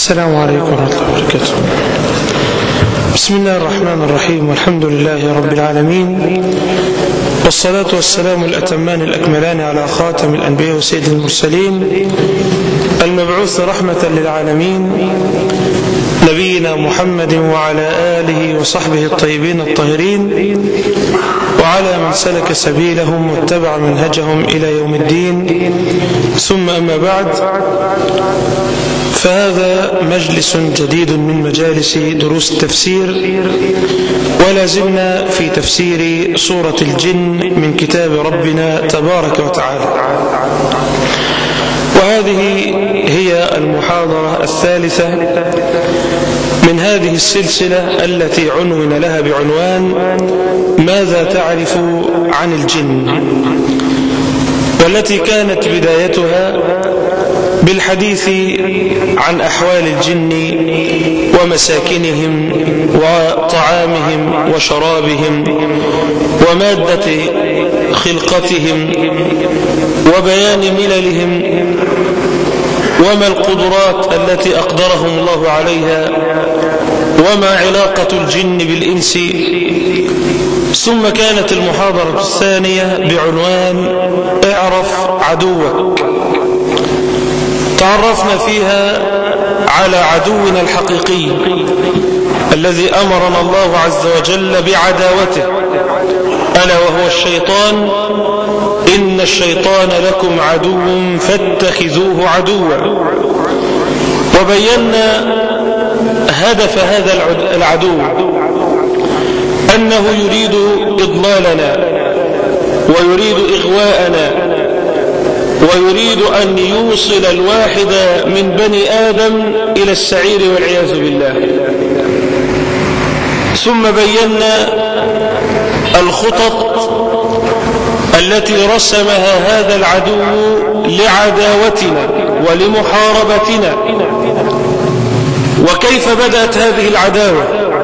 السلام عليكم ورحمة الله وبركاته بسم الله الرحمن الرحيم والحمد لله رب العالمين والصلاة والسلام الأتمان الأكملان على خاتم الأنبياء وسيد المرسلين المبعوث رحمة للعالمين نبينا محمد وعلى آله وصحبه الطيبين الطاهرين وعلى من سلك سبيلهم واتبع منهجهم إلى يوم الدين ثم أما بعد فهذا مجلس جديد من مجالس دروس التفسير ولا زلنا في تفسير سورة الجن من كتاب ربنا تبارك وتعالى وهذه هي المحاضرة الثالثة من هذه السلسلة التي عنون لها بعنوان ماذا تعرف عن الجن والتي كانت بدايتها بالحديث عن أحوال الجن ومساكنهم وطعامهم وشرابهم ومادة خلقتهم وبيان مللهم وما القدرات التي أقدرهم الله عليها وما علاقة الجن بالإنس ثم كانت المحاضرة الثانية بعنوان اعرف عدوك تعرفنا فيها على عدونا الحقيقي الذي أمرنا الله عز وجل بعداوته ألا وهو الشيطان إن الشيطان لكم عدو فاتخذوه عدوا وبينا هدف هذا العدو أنه يريد إضلالنا ويريد إغواءنا ويريد أن يوصل الواحد من بني آدم إلى السعير والعياذ بالله ثم بينا الخطط التي رسمها هذا العدو لعداوتنا ولمحاربتنا وكيف بدأت هذه العداوة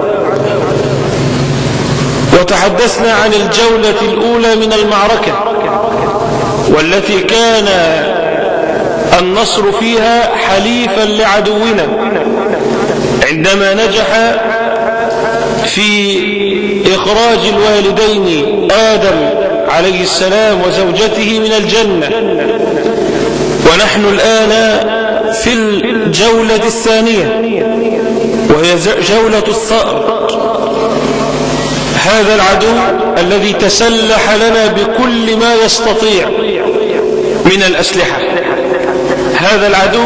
وتحدثنا عن الجولة الأولى من المعركة والتي كان النصر فيها حليفا لعدونا عندما نجح في إخراج الوالدين آدم عليه السلام وزوجته من الجنة ونحن الآن في الجولة الثانية وهي جولة الثأر هذا العدو الذي تسلح لنا بكل ما يستطيع من الأسلحة هذا العدو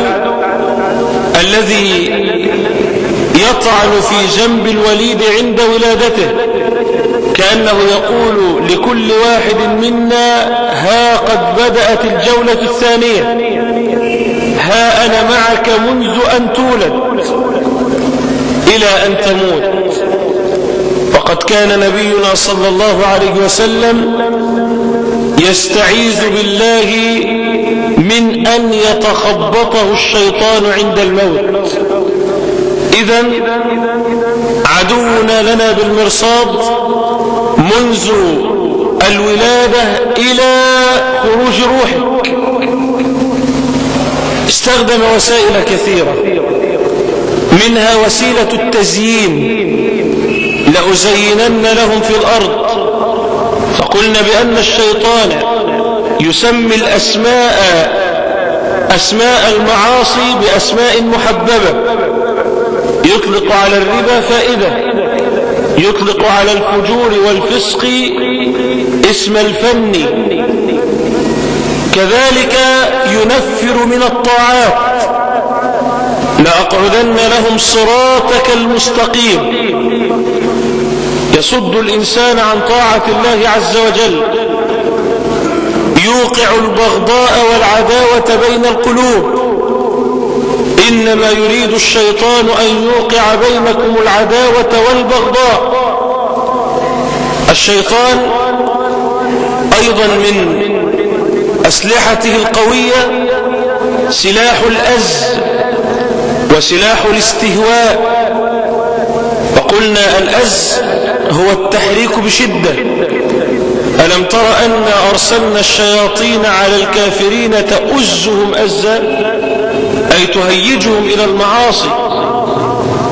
الذي يطعن في جنب الوليد عند ولادته كأنه يقول لكل واحد منا ها قد بدأت الجولة الثانية ها أنا معك منذ أن تولد إلى أن تموت وقد كان نبينا صلى الله عليه وسلم يستعيذ بالله من أن يتخبطه الشيطان عند الموت إذا عدونا لنا بالمرصاد منذ الولادة إلى خروج روحك استخدم وسائل كثيرة منها وسيلة التزيين لأزينن لهم في الأرض فقلنا بأن الشيطان يسمي الأسماء أسماء المعاصي بأسماء محببة يطلق على الربا فائدة يطلق على الفجور والفسق اسم الفن كذلك ينفر من الطاعات لأقعدن لهم صراطك المستقيم يصد الإنسان عن طاعة الله عز وجل يوقع البغضاء والعداوة بين القلوب إنما يريد الشيطان أن يوقع بينكم العداوة والبغضاء الشيطان أيضا من أسلحته القوية سلاح الأز وسلاح الاستهواء وقلنا الأز هو التحريك بشدة ألم تر أن أرسلنا الشياطين على الكافرين تؤزهم أزا أي تهيجهم إلى المعاصي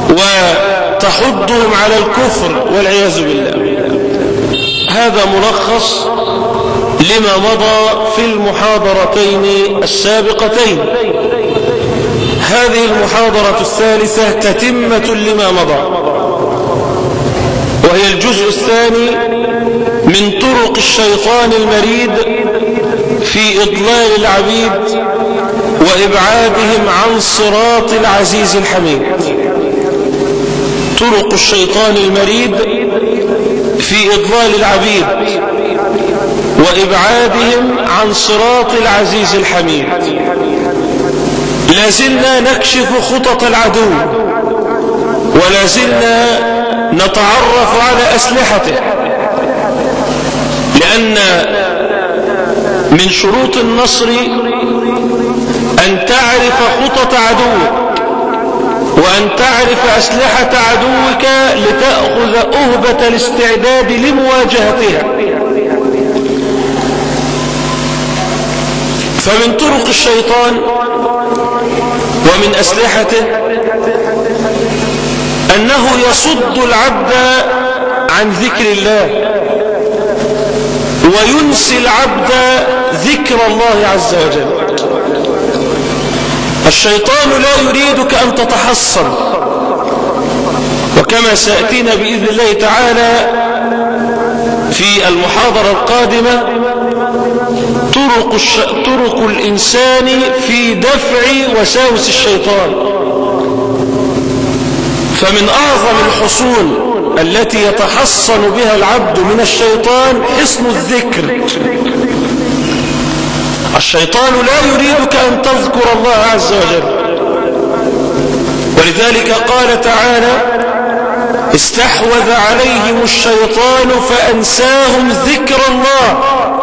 وتحضهم على الكفر والعياذ بالله هذا ملخص لما مضى في المحاضرتين السابقتين هذه المحاضرة الثالثة تتمة لما مضى وهي الجزء الثاني من طرق الشيطان المريد في إضلال العبيد وإبعادهم عن صراط العزيز الحميد طرق الشيطان المريد في إضلال العبيد وإبعادهم عن صراط العزيز الحميد لازلنا نكشف خطط العدو ولازلنا نتعرف على أسلحته لأن من شروط النصر أن تعرف خطط عدوك وأن تعرف أسلحة عدوك لتأخذ أهبة الاستعداد لمواجهتها فمن طرق الشيطان ومن أسلحته أنه يصد العبد عن ذكر الله وينسي العبد ذكر الله عز وجل الشيطان لا يريدك أن تتحصن وكما سيأتينا بإذن الله تعالى في المحاضرة القادمة طرق, الش... طرق الإنسان في دفع وساوس الشيطان فمن أعظم الحصول التي يتحصن بها العبد من الشيطان حصن الذكر الشيطان لا يريدك أن تذكر الله عز وجل ولذلك قال تعالى استحوذ عليهم الشيطان فأنساهم ذكر الله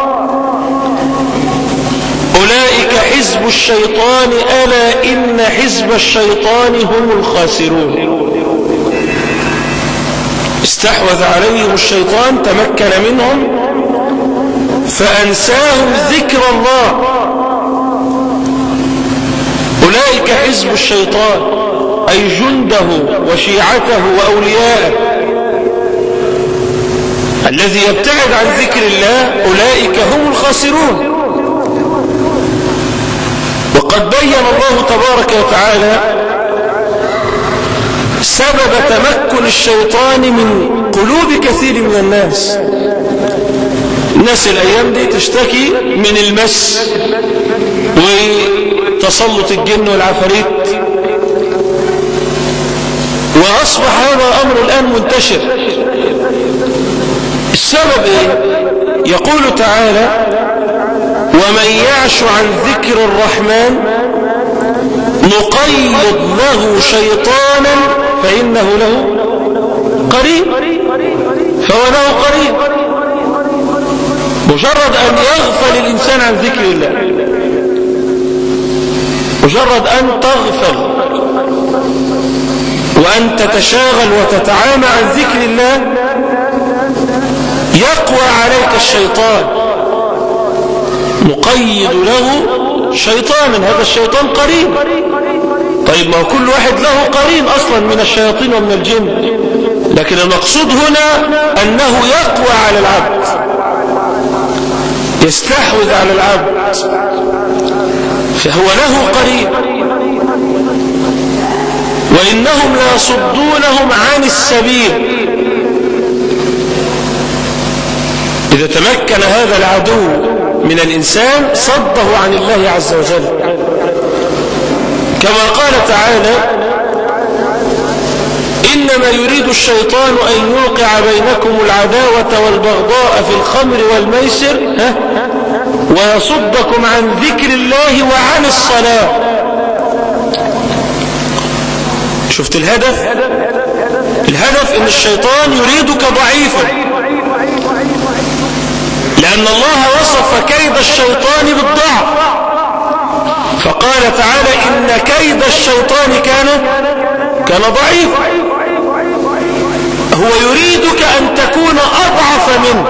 أولئك حزب الشيطان ألا إن حزب الشيطان هم الخاسرون استحوذ عليهم الشيطان تمكن منهم فأنساهم ذكر الله أولئك حزب الشيطان أي جنده وشيعته وأولياءه الذي يبتعد عن ذكر الله أولئك هم الخاسرون وقد بين الله تبارك وتعالى سبب تمكن الشيطان من قلوب كثير من الناس الناس الأيام دي تشتكي من المس وتسلط الجن والعفاريت وأصبح هذا الأمر الآن منتشر السبب إيه؟ يقول تعالى ومن يعش عن ذكر الرحمن نقيض له شيطانا فإنه له قريب فهو له قريب مجرد أن يغفل الإنسان عن ذكر الله مجرد أن تغفل وأن تتشاغل وتتعامى عن ذكر الله يقوى عليك الشيطان نقيد له شيطانا هذا الشيطان قريب طيب ما هو كل واحد له قرين أصلا من الشياطين ومن الجن لكن المقصود هنا أنه يقوى على العبد يستحوذ على العبد فهو له قرين وإنهم ليصدونهم عن السبيل إذا تمكن هذا العدو من الإنسان صده عن الله عز وجل كما قال تعالى إنما يريد الشيطان أن يوقع بينكم العداوة والبغضاء في الخمر والميسر ها؟ ويصدكم عن ذكر الله وعن الصلاة شفت الهدف الهدف ان الشيطان يريدك ضعيفا لأن الله وصف كيد الشيطان بالضعف فقال تعالى إن كيد الشيطان كان كان ضعيفا هو يريدك أن تكون أضعف منه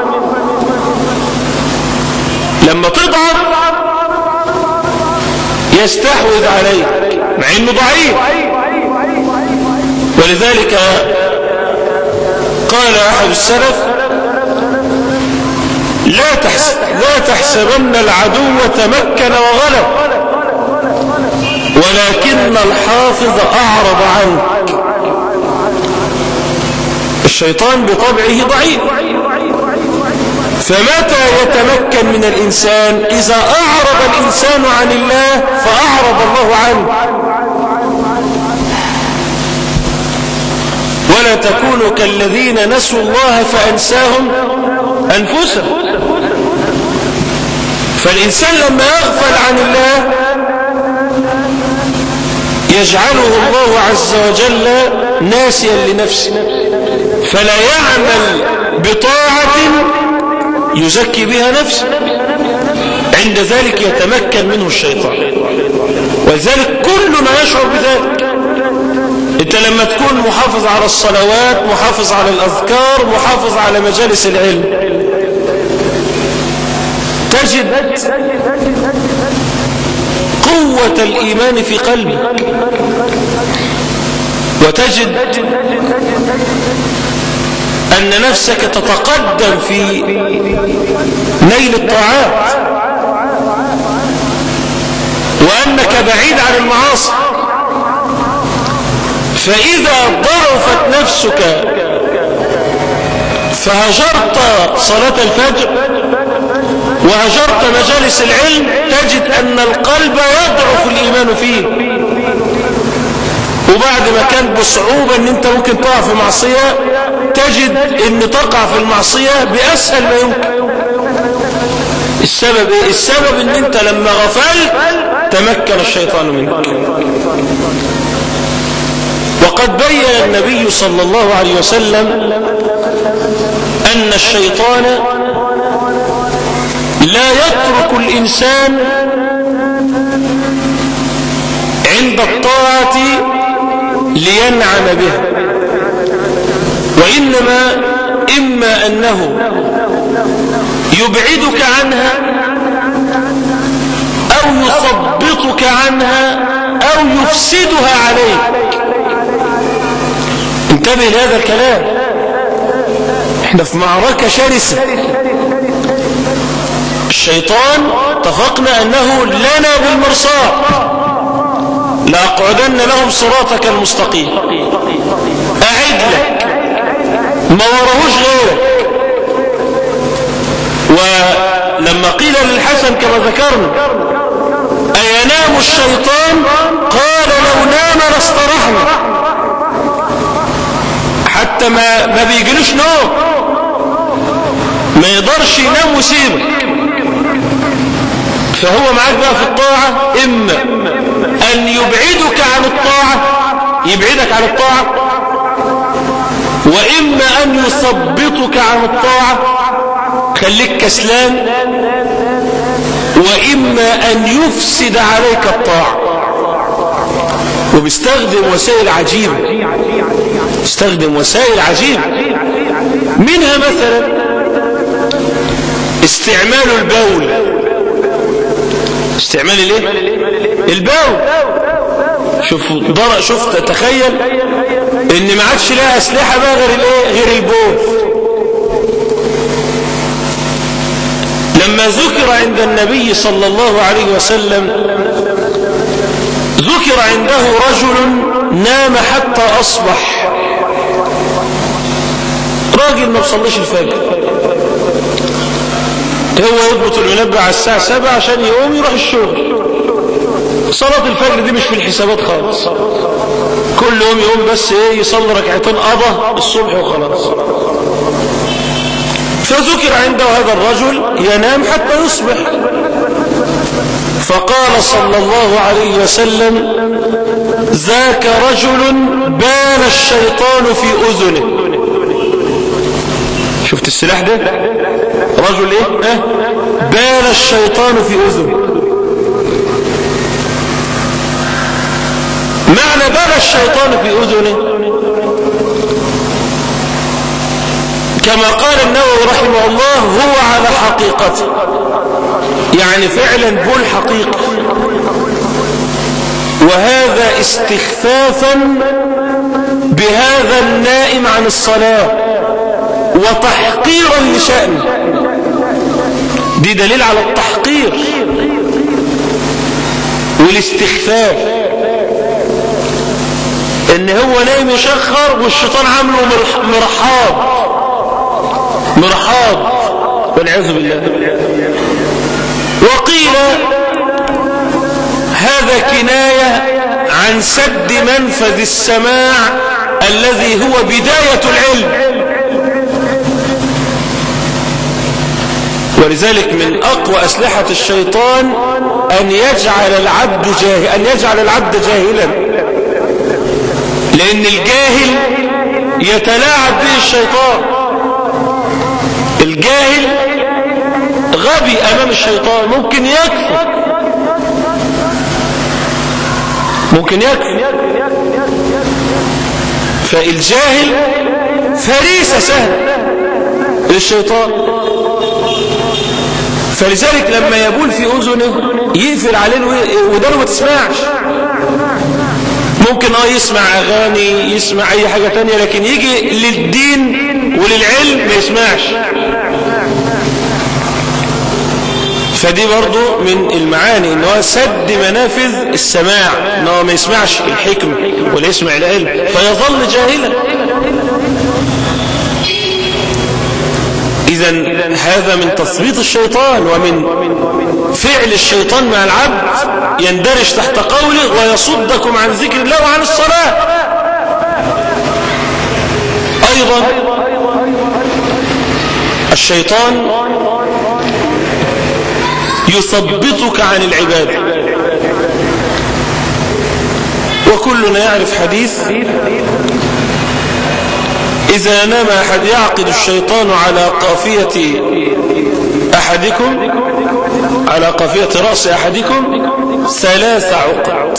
لما تضعف يستحوذ عليك مع انه ضعيف ولذلك قال أحد السلف لا تحسب لا تحسبن العدو تمكن وغلب ولكن الحافظ أعرض عنك الشيطان بطبعه ضعيف فمتى يتمكن من الإنسان إذا أعرض الإنسان عن الله فأعرض الله عنه ولا تكونوا كالذين نسوا الله فأنساهم أنفسهم فالإنسان لما يغفل عن الله يجعله الله عز وجل ناسيا لنفسه فلا يعمل بطاعة يزكي بها نفسه عند ذلك يتمكن منه الشيطان ولذلك كلنا يشعر بذلك انت لما تكون محافظ على الصلوات محافظ على الأذكار محافظ على مجالس العلم تجد قوة الإيمان في قلبك وتجد أن نفسك تتقدم في نيل الطاعات وأنك بعيد عن المعاصي فإذا ضعفت نفسك فهجرت صلاة الفجر وهجرت مجالس العلم تجد أن القلب يضعف الإيمان فيه وبعد ما كان بصعوبة ان انت ممكن تقع في معصية تجد ان تقع في المعصية بأسهل ما يمكن السبب ايه السبب ان انت لما غفلت تمكن الشيطان منك وقد بين النبي صلى الله عليه وسلم أن الشيطان لا يترك الإنسان عند الطاعة لينعم بها وإنما إما أنه يبعدك عنها أو يثبطك عنها أو يفسدها عليك انتبه لهذا الكلام احنا في معركة شرسة الشيطان اتفقنا أنه لنا بالمرصاد لأقعدن لهم صراطك المستقيم أعد لك ما ورهوش غيرك ولما قيل للحسن كما ذكرنا أينام الشيطان قال لو نام لاسترحنا حتى ما, ما بيجلوش نوم ما يقدرش ينام ويسيبك فهو معاك بقى في الطاعة إما أن يبعدك عن الطاعة يبعدك عن الطاعة وإما أن يثبطك عن الطاعة خليك كسلان وإما أن يفسد عليك الطاعة وبيستخدم وسائل عجيبة استخدم وسائل عجيبة منها مثلا استعمال البول استعمال الايه البول شوف ضرق شوف تخيل ان ما عادش لها اسلحه بقى غير الايه غير البول لما ذكر عند النبي صلى الله عليه وسلم ذكر عنده رجل نام حتى اصبح راجل ما بصليش الفجر هو يضبط المنبه على الساعة 7 عشان يقوم يروح الشغل صلاة الفجر دي مش في الحسابات خالص كل يوم يقوم بس ايه يصلي ركعتين قضى الصبح وخلاص فذكر عنده هذا الرجل ينام حتى يصبح فقال صلى الله عليه وسلم ذاك رجل بان الشيطان في أذنه شفت السلاح ده رجل ايه اه؟ بان الشيطان في اذنه معنى بان الشيطان في اذنه كما قال النووي رحمه الله هو على حقيقته يعني فعلا بول حقيقي وهذا استخفافا بهذا النائم عن الصلاة وتحقيرا لشأنه دي دليل على التحقير والاستخفاف ان هو نايم يشخر والشيطان عامله مرحاض مرحاض والعياذ بالله وقيل هذا كناية عن سد منفذ السماع الذي هو بداية العلم ولذلك من أقوى أسلحة الشيطان أن يجعل العبد جاهل أن يجعل العبد جاهلا لأن الجاهل يتلاعب به الشيطان الجاهل غبي أمام الشيطان ممكن يكفر ممكن يكفر فالجاهل فريسة سهل للشيطان فلذلك لما يبول في أذنه يقفل عليه ودانه ما تسمعش ممكن اه يسمع أغاني يسمع أي حاجة تانية لكن يجي للدين وللعلم ما يسمعش فدي برضو من المعاني ان هو سد منافذ السماع ان هو ما يسمعش الحكم ولا يسمع العلم فيظل جاهلا إذا هذا من تثبيط الشيطان ومن فعل الشيطان مع العبد يندرج تحت قوله ويصدكم عن ذكر الله وعن الصلاة أيضا الشيطان يثبطك عن العبادة وكلنا يعرف حديث إذا نام أحد يعقد الشيطان على قافية أحدكم على قافية رأس أحدكم ثلاث عقد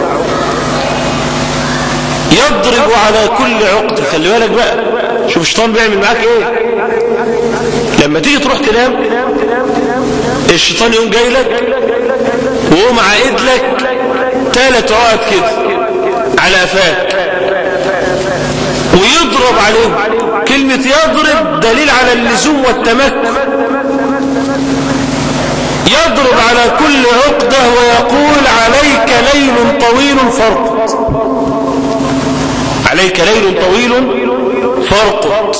يضرب على كل عقد خلي بالك بقى شوف الشيطان بيعمل معاك ايه لما تيجي تروح تنام الشيطان يقوم جاي لك ويقوم عائد لك ثلاث عقد كده على قفاك ويضرب عليهم كلمة يضرب دليل على اللزوم والتمكن يضرب على كل عقدة ويقول عليك ليل طويل فرقط عليك ليل طويل فرقط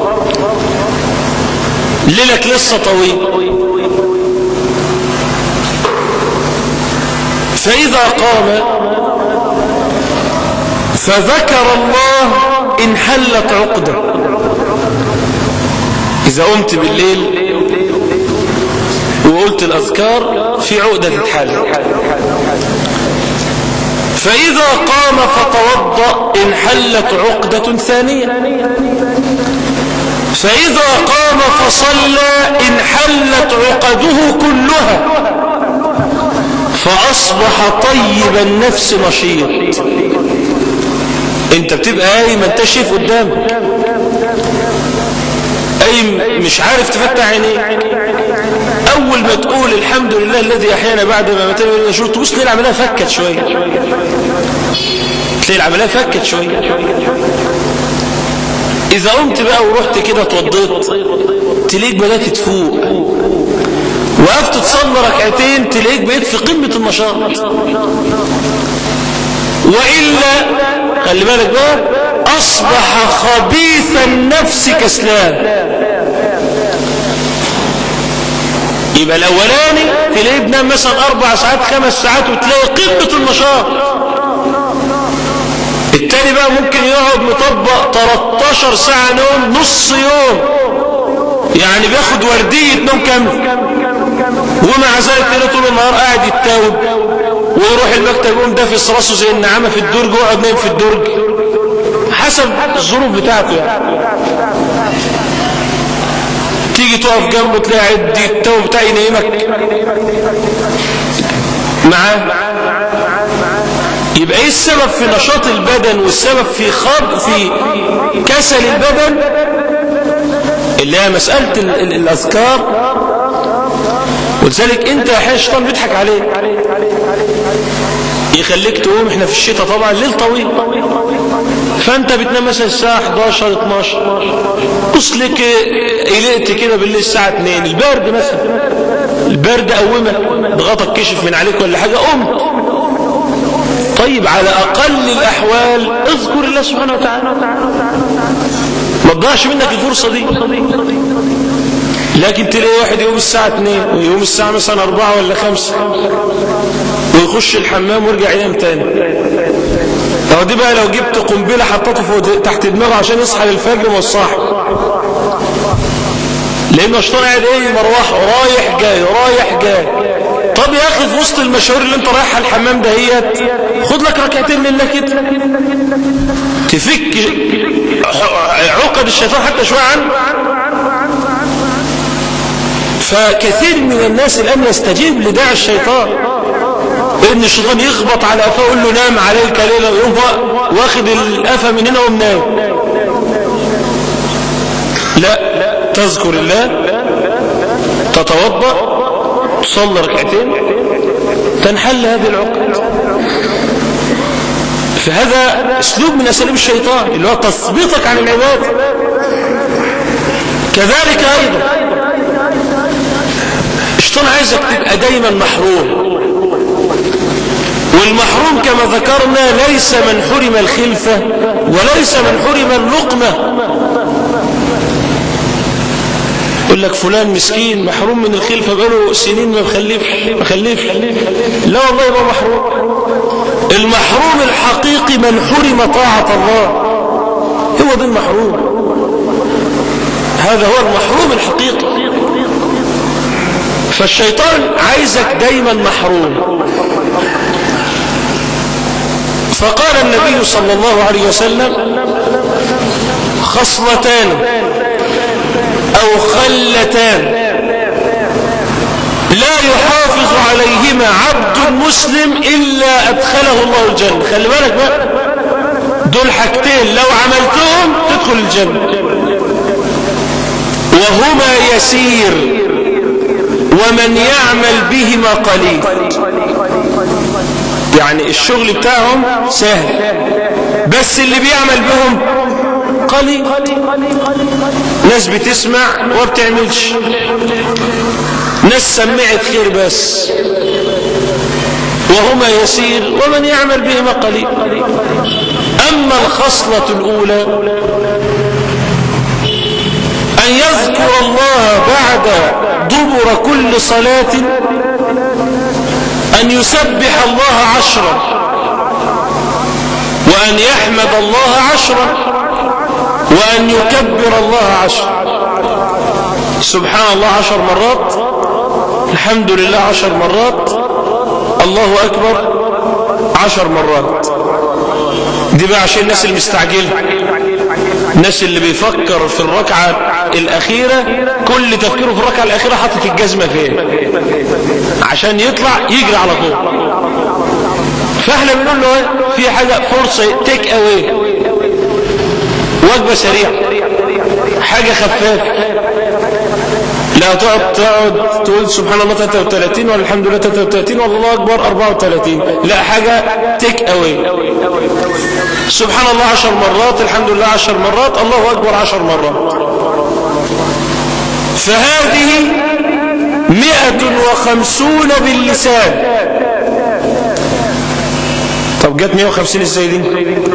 ليلك لسه طويل فإذا قام فذكر الله انحلت عقدة إذا قمت بالليل وقلت الأذكار في عقدة تتحل فإذا قام فتوضأ انحلت عقدة ثانية فإذا قام فصلى انحلت عقده كلها فأصبح طيب النفس نشيط انت بتبقى قايم ما انت شايف قدامك قايم مش عارف تفتح عينيك اول ما تقول الحمد لله الذي احيانا بعد ما متنا شو تبص تلاقي العمليه فكت شويه تلاقي العمليه فكت شويه اذا قمت بقى ورحت كده اتوضيت تلاقيك بدات تفوق وقفت تصلي ركعتين تلاقيك بقيت في قمه النشاط والا خلي بالك بقى أصبح خبيث النفس كسلان يبقى الأولاني تلاقيه بنام مثلا أربع ساعات خمس ساعات وتلاقي قمة النشاط التاني بقى ممكن يقعد مطبق 13 ساعة نوم نص يوم يعني بياخد وردية نوم كامل ومع ذلك تلاقيه طول النهار قاعد يتاوب ويروح المكتب يقوم دافس راسه زي النعامة في الدرج ويقعد نايم في الدرج حسب الظروف بتاعته يعني تيجي تقف جنبه تلاقي عد التو بتاعي ينيمك معاه يبقى ايه السبب في نشاط البدن والسبب في خب في كسل البدن اللي هي مسألة الأذكار ولذلك انت احيانا الشيطان بيضحك عليك يخليك تقوم احنا في الشتاء طبعا ليل طويل فانت بتنام مثلا الساعة 11 12 بص لك قلقت كده بالليل الساعة 2 البرد مثلا البرد قومك ضغطك كشف من عليك ولا حاجة قمت طيب على أقل الأحوال اذكر الله سبحانه وتعالى ما تضيعش منك الفرصة دي لكن تلاقي واحد يوم الساعة 2 ويوم الساعة مثلا 4 ولا 5 ويخش الحمام ويرجع ينام تاني هو دي بقى لو جبت قنبلة حطته فوق تحت دماغه عشان يصحى للفجر ما صاحي لانه الشيطان قاعد ايه مروحه رايح جاي رايح جاي طب يا اخي في وسط المشاوير اللي انت رايحها الحمام دهيت خد لك ركعتين لله كده تفك عقد الشيطان حتى شويه عنه فكثير من الناس الان يستجيب لداعي الشيطان ان الشيطان يخبط على قفاه يقول له نام عليك ليله ويقوم واخد القفا من هنا ومنام لا تذكر الله تتوضا تصلي ركعتين تنحل هذه العقد فهذا اسلوب من اساليب الشيطان اللي هو تثبيطك عن العباده كذلك ايضا الشيطان عايزك تبقى دايما محروم والمحروم كما ذكرنا ليس من حرم الخلفة وليس من حرم اللقمة يقول لك فلان مسكين محروم من الخلفة بقاله سنين ما بخلفش ما خلفش لا والله يبقى محروم المحروم الحقيقي من حرم طاعة الله هو ده المحروم هذا هو المحروم الحقيقي فالشيطان عايزك دايما محروم فقال النبي صلى الله عليه وسلم خصلتان أو خلتان لا يحافظ عليهما عبد مسلم إلا أدخله الله الجنة خلي بالك بقى دول حاجتين لو عملتهم تدخل الجنة وهما يسير ومن يعمل بهما قليل يعني الشغل بتاعهم سهل بس اللي بيعمل بهم قليل ناس بتسمع وما بتعملش ناس سمعت خير بس وهما يسير ومن يعمل بهما قليل أما الخصلة الأولى أن يذكر الله بعد دبر كل صلاة أن يسبح الله عشرا وأن يحمد الله عشرا وأن يكبر الله عشرا سبحان الله عشر مرات الحمد لله عشر مرات الله أكبر عشر مرات دي بقى عشان الناس المستعجلة الناس اللي بيفكر في الركعة الأخيرة كل تفكيره في الركعة الأخيرة حاطط الجزمة فين عشان يطلع يجري على طول فاحنا بنقول له ايه في حاجة فرصة تيك اواي وجبة سريعة حاجة خفافة لا تقعد تقعد تقول سبحان الله 33 ولا الحمد لله 33 والله أكبر 34 لا حاجة تيك اواي سبحان الله عشر مرات الحمد لله عشر مرات الله أكبر عشر مرات فهذه مئة وخمسون باللسان طب جت 150 ازاي دي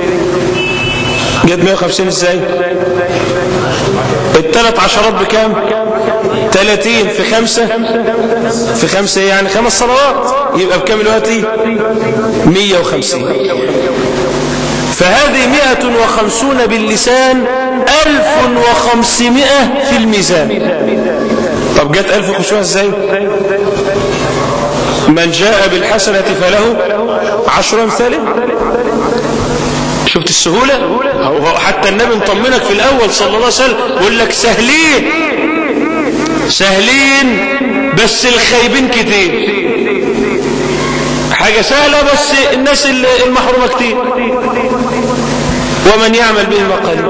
جت 150 ازاي الثلاث عشرات بكام 30 في خمسة في خمسة يعني خمس صلوات يبقى بكام دلوقتي 150 فهذه مئة وخمسون باللسان ألف وخمسمائة في الميزان طب جت ألف وخمسمائة ازاي من جاء بالحسنة فله عشر أمثاله شفت السهولة هو حتى النبي مطمنك في الأول صلى الله عليه وسلم يقول لك سهلين سهلين بس الخايبين كتير حاجة سهلة بس الناس المحرومة كتير ومن يعمل بهما قليل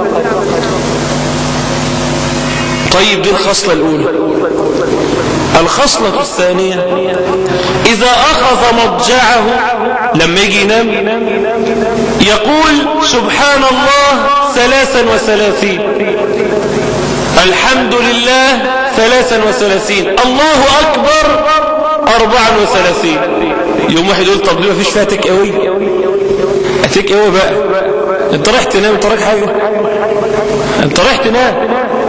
طيب دي الخصلة الأولى الخصلة الثانية إذا أخذ مضجعه لما يجي ينام يقول سبحان الله ثلاثا وثلاثين الحمد لله ثلاثا وثلاثين الله أكبر أربعا وثلاثين يوم واحد يقول طب ليه مفيش فاتك قوي أتك قوي بقى انت رايح تنام انت رايح حاجة انت رايح تنام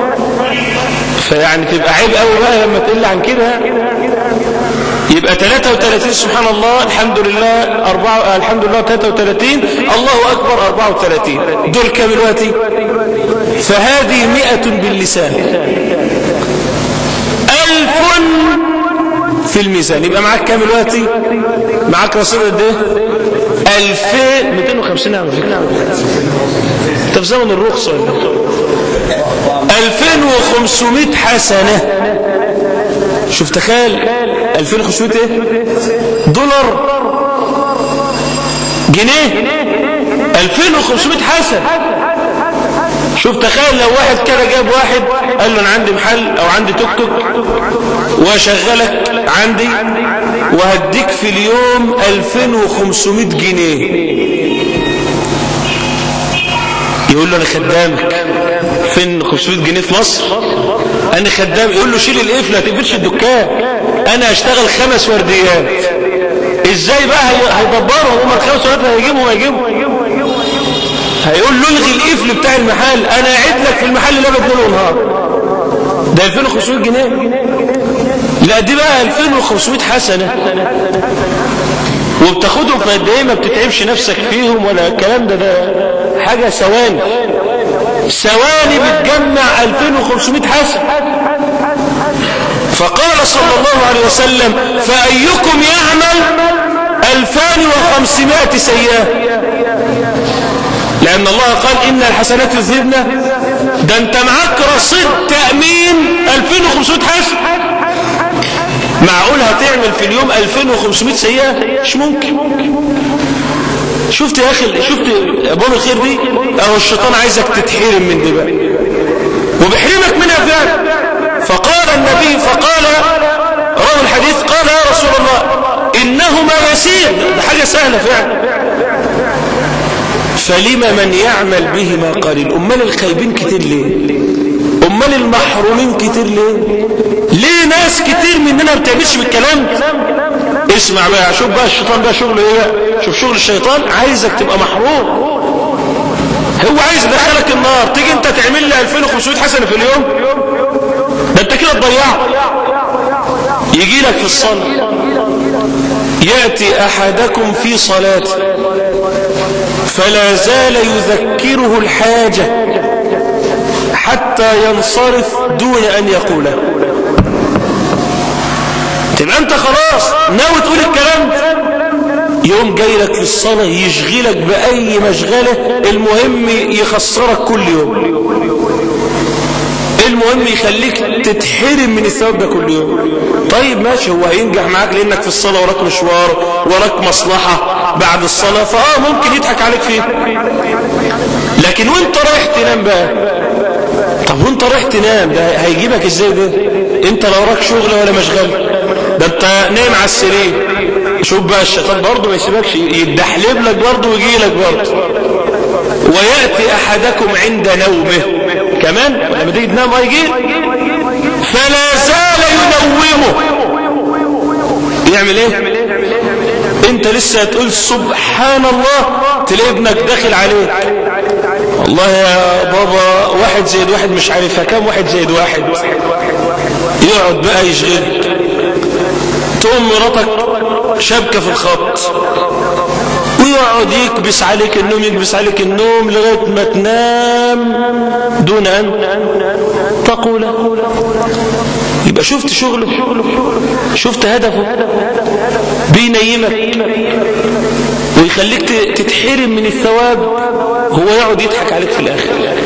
فيعني تبقى عيب قوي بقى لما تقل عن كده يبقى 33 سبحان الله الحمد لله أربعة الحمد لله 33 الله أكبر 34 دول كام دلوقتي فهذه مئة باللسان ألف في الميزان يبقى معاك كام دلوقتي معاك رصيد قد ايه 2250 على فكره انت في زمن الرخصه 2500 حسنه شوف تخيل 2500 ايه دولار جنيه 2500 حسن شوف تخيل لو واحد كده جاب واحد قال له انا عندي محل او عندي توك توك واشغلك عندي وهديك في اليوم 2500 جنيه يقول له انا خدامك فين 500 جنيه في مصر انا خدام يقول له شيل القفل ما تقفلش الدكان انا هشتغل خمس ورديات ازاي بقى هيدبرهم هم الخمس ورديات هيجيبوا ما يجيبوا هيقول له الغي القفل بتاع المحل انا قاعد لك في المحل اللي بدله نهار ده 2500 جنيه لا دي بقى 2500 حسنه وبتاخدهم في قد ايه ما بتتعبش نفسك فيهم ولا الكلام ده ده حاجه ثواني ثواني بتجمع 2500 حسنه فقال صلى الله عليه وسلم فأيكم يعمل 2500 سيئة لأن الله قال إن الحسنات يذهبن ده أنت معاك رصيد تأمين 2500 حسن معقول هتعمل في اليوم 2500 سيئة مش ممكن شفت يا أخي شفت أبواب الخير دي أهو الشيطان عايزك تتحرم من دي بقى وبيحرمك منها فعلا فقال النبي فقال روى الحديث قال يا رسول الله إنهما يسير ده حاجة سهلة فعلا فلما من يعمل بهما قليل أمال الخايبين كتير ليه أمال المحرومين كتير ليه ليه ناس كتير مننا ما بتعملش بالكلام اسمع بقى شوف بقى الشيطان بقى شغله ايه بقى شوف شغل الشيطان عايزك تبقى محروم هو عايز يدخلك النار تيجي انت تعمل لي 2500 حسنه في اليوم ده انت كده تضيعه يجي لك في الصلاه ياتي احدكم في صلاته فلا زال يذكره الحاجه حتى ينصرف دون ان يقوله تبقى انت خلاص ناوي تقول الكلام يوم جاي لك في الصلاة يشغلك بأي مشغلة المهم يخسرك كل يوم المهم يخليك تتحرم من الثواب ده كل يوم طيب ماشي هو هينجح معاك لانك في الصلاة وراك مشوار وراك مصلحة بعد الصلاة فاه ممكن يضحك عليك فيه لكن وانت رايح تنام بقى طب وانت رايح تنام ده هيجيبك ازاي ده انت لا وراك شغل ولا مشغل ده انت نايم على السرير شوف بقى الشيطان برضه ما يسيبكش يدحلب لك برضه ويجي لك برضه ويأتي أحدكم عند نومه كمان لما تيجي تنام هيجي فلا زال ينومه يعمل ايه انت لسه هتقول سبحان الله تلاقي ابنك داخل عليه والله يا بابا واحد زائد واحد مش عارفها كم واحد زائد واحد يقعد بقى يشغل تقوم مراتك شبكة في الخط ويقعد يكبس عليك النوم يكبس عليك النوم لغاية ما تنام دون أن تقول يبقى شفت شغله شفت هدفه بينيمك ويخليك تتحرم من الثواب هو يقعد يضحك عليك في الآخر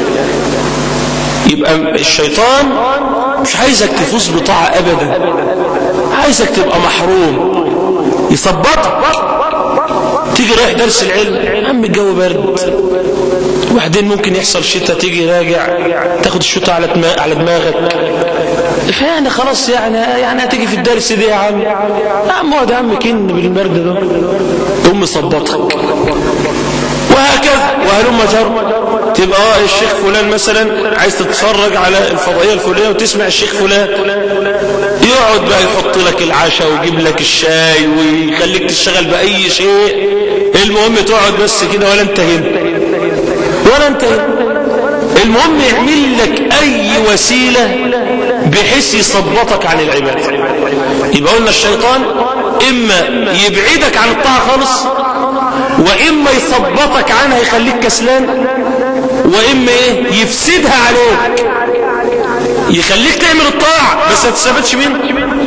يبقى الشيطان مش عايزك تفوز بطاعة أبدا عايزك تبقى محروم يثبطك تيجي رايح درس العلم عم الجو برد وبعدين ممكن يحصل شتاء تيجي راجع تاخد الشتاء على دماغ على دماغك فيعني خلاص يعني يعني هتيجي في الدرس دي يا عم يا عم اقعد يا عم كن بالبرد ده تقوم مصبطك وهكذا وهلم جر تبقى اه الشيخ فلان مثلا عايز تتفرج على الفضائية الفلانية وتسمع الشيخ فلان يقعد بقى يحط لك العشاء ويجيب لك الشاي ويخليك تشتغل بأي شيء المهم تقعد بس كده ولا انت هنا ولا انت هنا المهم يعمل لك اي وسيلة بحيث يصبطك عن العبادة يبقى قلنا الشيطان اما يبعدك عن الطاعة خالص واما يصبطك عنها يخليك كسلان واما ايه يفسدها عليك يخليك تعمل الطاعة بس ما تستفادش منه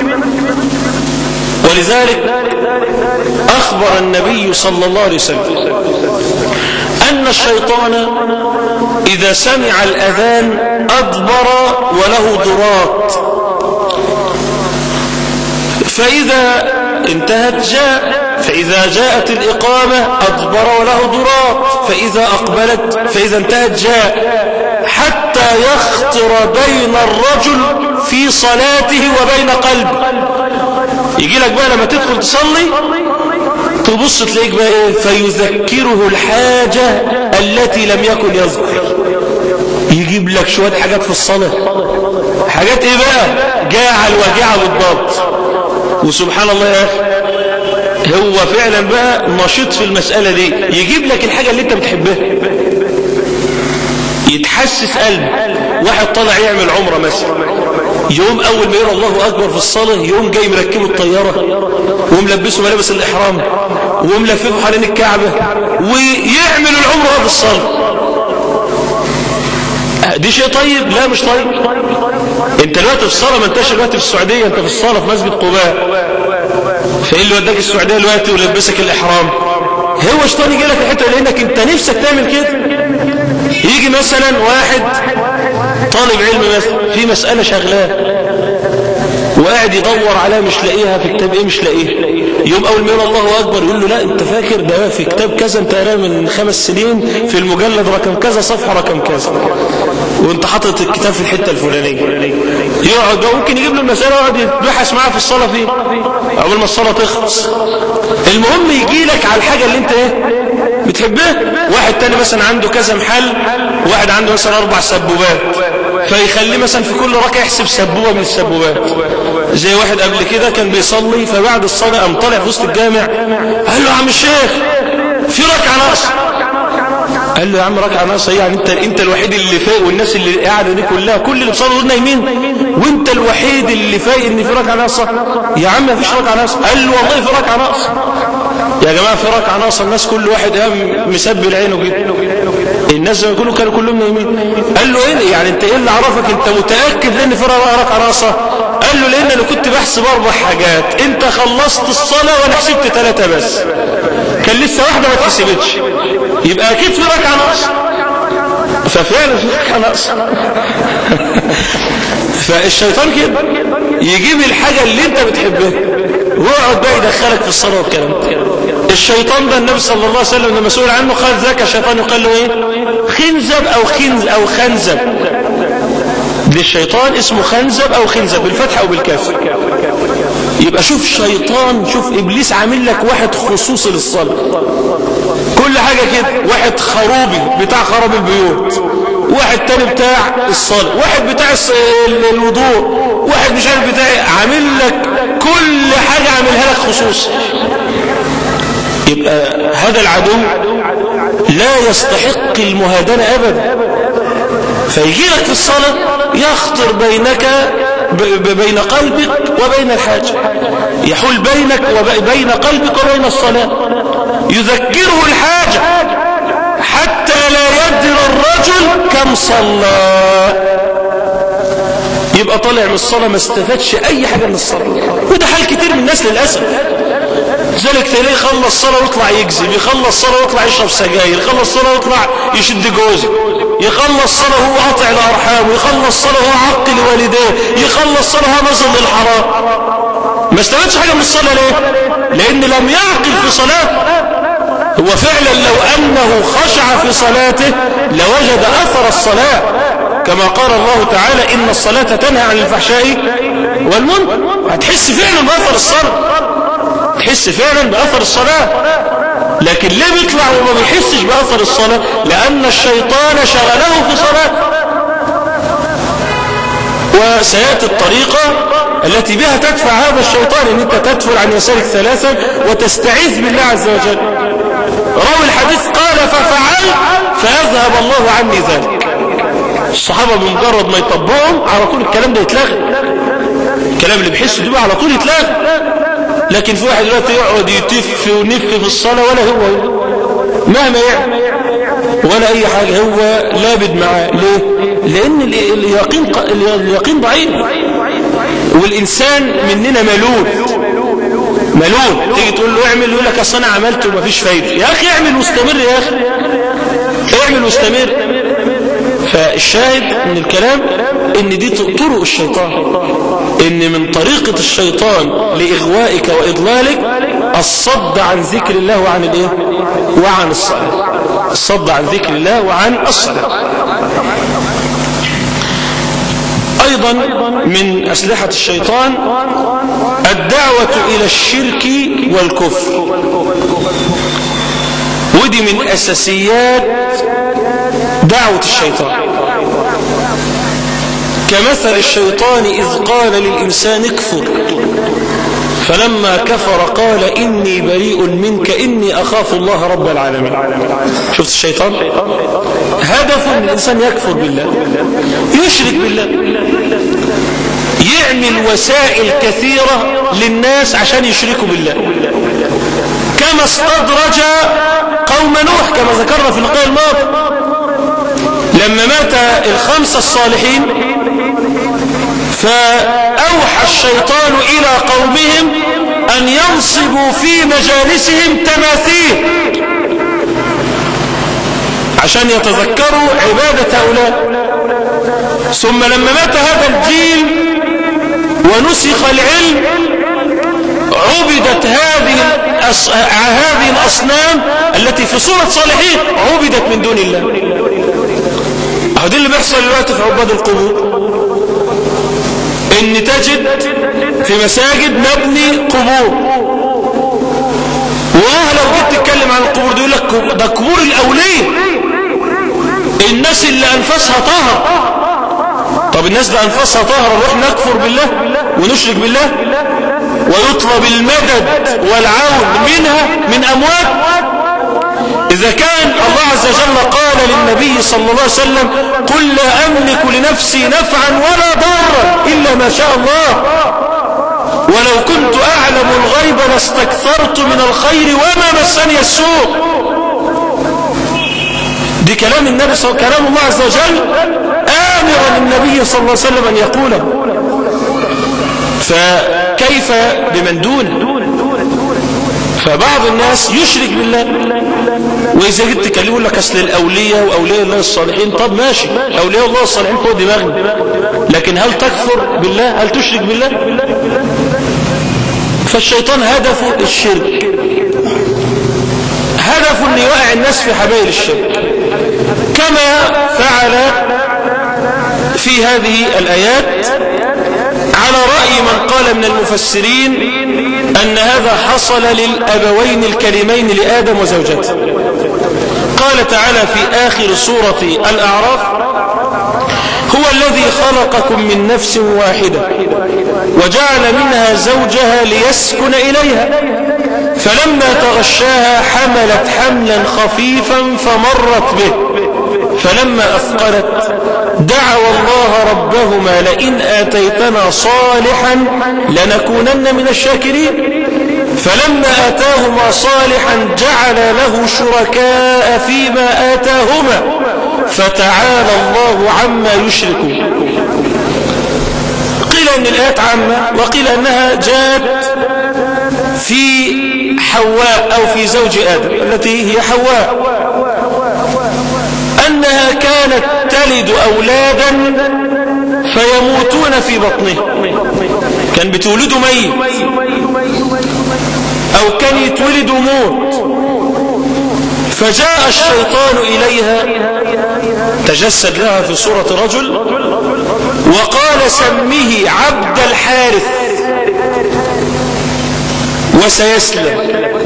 ولذلك أخبر النبي صلى الله عليه وسلم أن الشيطان إذا سمع الأذان أدبر وله ضرات فإذا انتهت جاء فإذا جاءت الإقامة أدبر وله ضرات فإذا أقبلت فإذا انتهت جاء حتى يخطر بين الرجل في صلاته وبين قلبه يجي لك بقى لما تدخل تصلي تبص تلاقيك بقى ايه فيذكره الحاجة التي لم يكن يذكر يجيب لك شوية حاجات في الصلاة حاجات ايه بقى جاعة الوجاعة بالضبط وسبحان الله يا اخي هو فعلا بقى نشيط في المسألة دي يجيب لك الحاجة اللي انت بتحبها يتحسس قلبه واحد طالع يعمل عمرة مثلا يوم أول ما يرى الله أكبر في الصلاة يوم جاي مركبه الطيارة وملبسه ملابس الإحرام وملففه حوالين الكعبة ويعمل العمرة في الصلاة دي شيء طيب لا مش طيب انت دلوقتي في الصلاة ما انتش دلوقتي في السعودية انت في الصلاة في مسجد قباء فايه اللي وداك السعودية دلوقتي ولبسك الإحرام هو شيطان يجي لك الحته لانك انت نفسك تعمل كده يجي مثلا واحد طالب علم مثلا في مسألة شغلاه وقاعد يدور عليها مش لاقيها في كتاب ايه مش لاقيها يوم اول ما يقول الله اكبر يقول له لا انت فاكر ده في كتاب كذا انت قراه من خمس سنين في المجلد رقم كذا صفحه رقم كذا وانت حاطط الكتاب في الحته الفلانيه يقعد ممكن يجيب له المساله ويقعد يبحث معاه في الصلاه فيه اول ما الصلاه تخلص المهم يجي لك على الحاجه اللي انت ايه بتحبها واحد تاني مثلا عنده كذا محل واحد عنده مثلا اربع سبوبات فيخليه مثلا في كل ركعه يحسب سبوبه من السبوبات زي واحد قبل كده كان بيصلي فبعد الصلاه قام طالع في وسط الجامع قال له يا عم الشيخ في ركعه ناقصه قال له يا عم ركعه ناقصه يعني انت انت الوحيد اللي فايق والناس اللي قاعده دي كلها كل اللي بيصلوا دول نايمين وانت الوحيد اللي فايق ان في ركعه ناقصه يا عم ما فيش ركعه ناقصه قال له والله في ركعه ناقصه يا جماعه في ركعه ناقصه الناس كل واحد قام مسبل عينه كده الناس زي ما يقولوا كانوا كلهم نايمين قال له ايه يعني انت ايه اللي عرفك انت متاكد ان في ركعه ناقصه قال له لان انا كنت بحسب اربع حاجات انت خلصت الصلاه وانا حسبت ثلاثه بس كان لسه واحده ما اتحسبتش يبقى اكيد في ركعه ناقصه ففعلا في ركعه ناقصه فالشيطان كده يجيب الحاجه اللي انت بتحبها ويقعد بقى يدخلك في الصلاه والكلام الشيطان ده النبي صلى الله عليه وسلم لما سئل عنه قال ذاك الشيطان يقال له ايه خنزب او خنز او خنزب للشيطان اسمه خنزب او خنزب بالفتح او بالكاف يبقى شوف شيطان شوف ابليس عامل لك واحد خصوصي للصلاه كل حاجه كده واحد خروبي بتاع خراب البيوت واحد تاني بتاع الصلاه واحد بتاع الوضوء واحد مش عارف بتاع عامل لك كل حاجه عاملها لك خصوصي يبقى هذا العدو لا يستحق المهادنه ابدا فيجي لك في الصلاه يخطر بينك بين قلبك وبين الحاجة يحول بينك وبين قلبك وبين الصلاة يذكره الحاجة حتى لا يدر الرجل كم صلى يبقى طالع من الصلاة ما استفادش أي حاجة من الصلاة وده حال كتير من الناس للأسف ذلك تلاقيه يخلص صلاة ويطلع يكذب يخلص صلاة ويطلع يشرب سجاير يخلص صلاة ويطلع يشد جوزه يخلص صلاة وهو قاطع الأرحام يخلص صلاة وهو عق لوالديه يخلص صلاة وهو نظر للحرام ما استفادش حاجة من الصلاة ليه لأن لم يعقل في صلاته هو فعلا لو أنه خشع في صلاته لوجد أثر الصلاة كما قال الله تعالى إن الصلاة تنهى عن الفحشاء والمنكر هتحس فعلا بأثر الصلاة تحس فعلا بأثر الصلاة لكن ليه بيطلع وما بيحسش بأثر الصلاة لأن الشيطان شغله في صلاة وسيأتي الطريقة التي بها تدفع هذا الشيطان ان انت تدفل عن يسارك ثلاثا وتستعيذ بالله عز وجل راوي الحديث قال ففعل فيذهب الله عني ذلك الصحابة بمجرد ما يطبقهم على طول الكلام ده يتلغى الكلام اللي بيحسه ده على طول يتلغى لكن في واحد دلوقتي يقعد يتف ونف في الصلاة ولا هو مهما يعمل ولا اي حاجة هو لابد معاه ليه لان اليقين, اليقين ضعيف والانسان مننا ملول ملول تيجي تقول له اعمل يقول لك اصل انا عملت ومفيش فايده يا اخي اعمل واستمر يا اخي اعمل واستمر فالشاهد من الكلام ان دي طرق الشيطان ان من طريقة الشيطان لاغوائك واضلالك الصد عن ذكر الله وعن الايه وعن الصلاة الصد عن ذكر الله وعن الصلاة أيضا من أسلحة الشيطان الدعوة إلى الشرك والكفر ودي من أساسيات دعوة الشيطان كمثل الشيطان إذ قال للإنسان اكفر فلما كفر قال إني بريء منك إني أخاف الله رب العالمين شفت الشيطان هدف من الإنسان يكفر بالله يشرك بالله يعمل وسائل كثيرة للناس عشان يشركوا بالله كما استدرج قوم نوح كما ذكرنا في اللقاء الماضي لما مات الخمسة الصالحين فأوحى الشيطان إلى قومهم أن ينصبوا في مجالسهم تماثيل عشان يتذكروا عبادة هؤلاء ثم لما مات هذا الجيل ونسخ العلم عبدت هذه هذه الأصنام التي في صورة صالحين عبدت من دون الله اهو دي اللي بيحصل دلوقتي في عباد القبور ان تجد في مساجد مبني قبور واهلا جيت تتكلم عن القبور دي يقول لك ده قبور الاوليه الناس اللي انفسها طهر طب الناس اللي انفسها طهر نروح نكفر بالله ونشرك بالله ويطلب المدد والعون منها من اموات إذا كان الله عز وجل قال للنبي صلى الله عليه وسلم قل لا أملك لنفسي نفعا ولا ضرا إلا ما شاء الله ولو كنت أعلم الغيب لاستكثرت من الخير وما مسني السوء دي كلام النبي صلى كلام الله عز وجل آمرا النبي صلى الله عليه وسلم أن يقوله فكيف بمن دونه فبعض الناس يشرك بالله وإذا جيت تكلمه يقول لك أصل الأولياء وأولياء الله الصالحين طب ماشي أولياء الله الصالحين فوق دماغنا لكن هل تكفر بالله هل تشرك بالله فالشيطان هدفه الشرك هدفه أن يوقع الناس في حبايل الشرك كما فعل في هذه الآيات على رأي من قال من المفسرين أن هذا حصل للأبوين الكريمين لآدم وزوجته قال تعالى في آخر سورة الأعراف هو الذي خلقكم من نفس واحدة وجعل منها زوجها ليسكن إليها فلما تغشاها حملت حملا خفيفا فمرت به فلما أثقلت دعوا الله ربهما لئن آتيتنا صالحا لنكونن من الشاكرين فلما آتاهما صالحا جعل له شركاء فيما آتاهما فتعالى الله عما يشركون قيل أن الآيات عامة وقيل أنها جاءت في حواء أو في زوج آدم التي هي حواء أنها كانت تلد أولادا فيموتون في بطنه كان بتولد ميت أو كان يتولد موت فجاء الشيطان إليها تجسد لها في صورة رجل وقال سميه عبد الحارث وسيسلم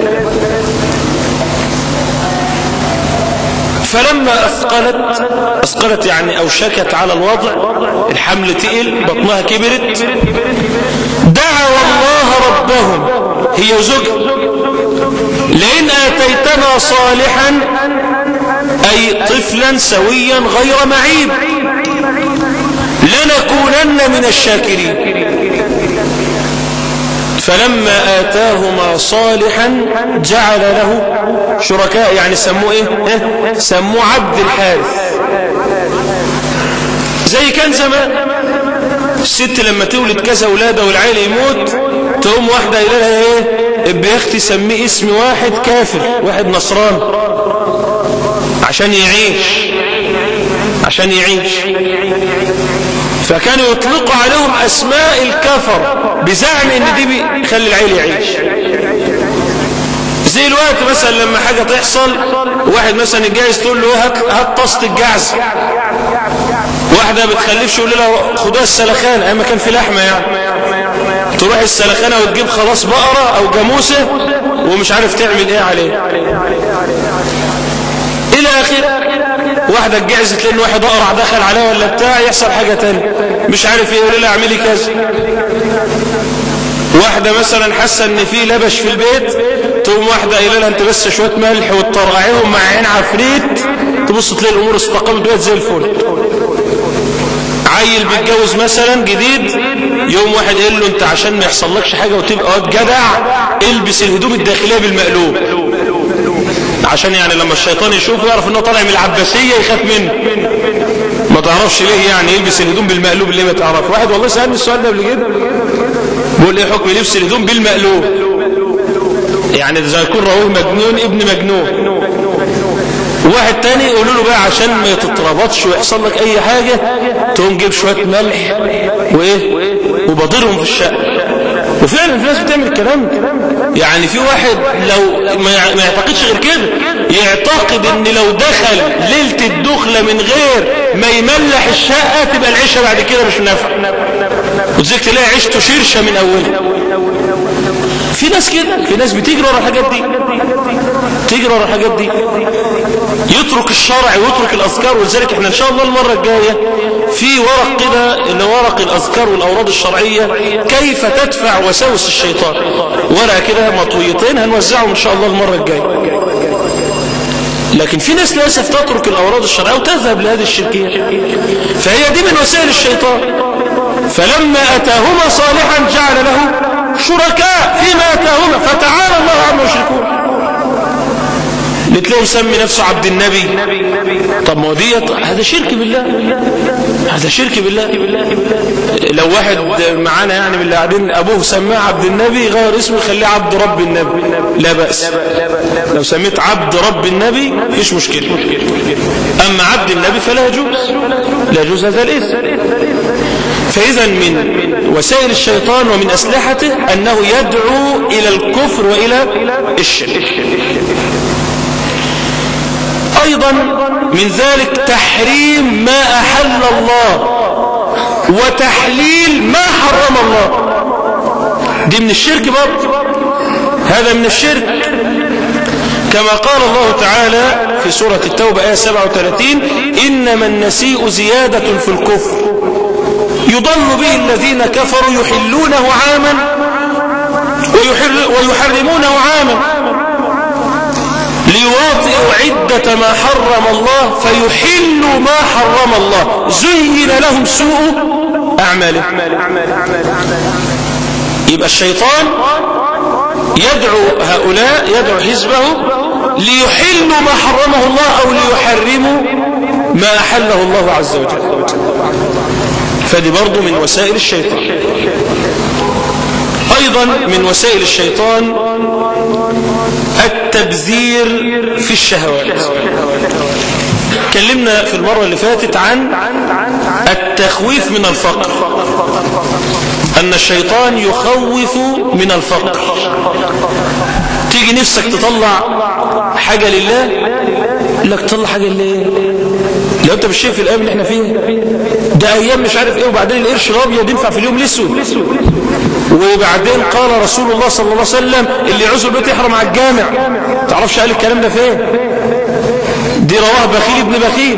فلما أثقلت أثقلت يعني أوشكت على الوضع الحمل تقل بطنها كبرت دعوا الله ربهم هي وزوجها لئن آتيتنا صالحا أي طفلا سويا غير معيب لنكونن من الشاكرين فلما آتاهما صالحا جعل له شركاء يعني سموه ايه اه؟ سموه عبد الحارث زي كان زمان الست لما تولد كذا ولادة والعيل يموت تقوم واحدة قايله لها ايه ابن اختي سميه اسم واحد كافر واحد نصران عشان يعيش عشان يعيش فكانوا يطلقوا عليهم اسماء الكفر بزعم ان دي بيخلي العيل يعيش زي الوقت مثلا لما حاجة تحصل واحد مثلا يتجهز تقول له هات هات طاسة الجعز واحدة بتخلفش يقول لها خدوها السلخانة اما كان في لحمة يعني تروح السلخانة وتجيب خلاص بقرة او جاموسة ومش عارف تعمل ايه عليه الى اخره واحدة اتجعزت لان واحد اقرع دخل عليها ولا بتاع يحصل حاجة تانية مش عارف ايه يقول لها اعملي كذا واحدة مثلا حاسة ان في لبش في البيت تقوم واحدة قايله لها انت بس شوية ملح وتطرقعيهم مع عين عفريت تبص تلاقي الامور استقامت بقت زي الفل عيل بيتجوز مثلا جديد يوم واحد قال له انت عشان ما يحصلكش حاجة وتبقى واد جدع البس الهدوم الداخلية بالمقلوب عشان يعني لما الشيطان يشوفه يعرف انه طالع من العباسية يخاف منه ما تعرفش ليه يعني يلبس الهدوم بالمقلوب اللي ما تعرف واحد والله سألني السؤال ده قبل كده بقول ايه حكم لبس الهدوم بالمقلوب يعني اذا يكون راوه مجنون ابن مجنون واحد تاني يقولوا له بقى عشان ما تتربطش ويحصل لك اي حاجة تقوم جيب شوية ملح وايه وبضرهم في الشقة وفعلا في ناس بتعمل الكلام يعني في واحد لو ما يعتقدش غير كده يعتقد ان لو دخل ليلة الدخلة من غير ما يملح الشقة تبقى العيشة بعد كده مش نافعة وتزيك تلاقي عيشته شرشة من اولها في ناس كده في ناس بتجري ورا الحاجات دي تجري ورا الحاجات دي يترك الشرع ويترك الاذكار ولذلك احنا ان شاء الله المره الجايه في ورق كده اللي ورق الاذكار والاوراد الشرعيه كيف تدفع وساوس الشيطان ورقه كده مطويتين هنوزعهم ان شاء الله المره الجايه لكن في ناس للاسف تترك الاوراد الشرعيه وتذهب لهذه الشركيه فهي دي من وسائل الشيطان فلما اتاهما صالحا جعل له شركاء فيما اتاهما فتعالى الله عما يشركون بتلاقيه مسمي نفسه عبد النبي طب ما هو ديت هذا شرك بالله هذا شرك بالله لو واحد معانا يعني من اللي قاعدين ابوه سماه عبد النبي غير اسمه يخليه عبد رب النبي لا بأس لو سميت عبد رب النبي مفيش مشكله اما عبد النبي فلا يجوز لا يجوز هذا الاسم فإذا من وسائل الشيطان ومن أسلحته أنه يدعو إلى الكفر وإلى الشرك أيضا من ذلك تحريم ما أحل الله وتحليل ما حرم الله دي من الشرك برضه هذا من الشرك كما قال الله تعالى في سورة التوبة آية 37 إنما النسيء زيادة في الكفر يضل به الذين كفروا يحلونه عاما ويحرمونه عاما ليواطئوا عدة ما حرم الله فيحلوا ما حرم الله زين لهم سوء أعمالهم يبقى الشيطان يدعو هؤلاء يدعو حزبه ليحلوا ما حرمه الله أو ليحرموا ما أحله الله عز وجل فدي برضو من وسائل الشيطان أيضا من وسائل الشيطان التبذير في الشهوات تكلمنا في المرة اللي فاتت عن التخويف من الفقر أن الشيطان يخوف من الفقر تيجي نفسك تطلع حاجة لله لك تطلع حاجة لله لو انت مش شايف الايام اللي احنا فيها ده ايام مش عارف ايه وبعدين القرش الابيض ينفع في اليوم الاسود وبعدين قال رسول الله صلى الله عليه وسلم اللي يعوز البيت يحرم على الجامع تعرفش قال الكلام ده فين دي رواه بخيل ابن بخيل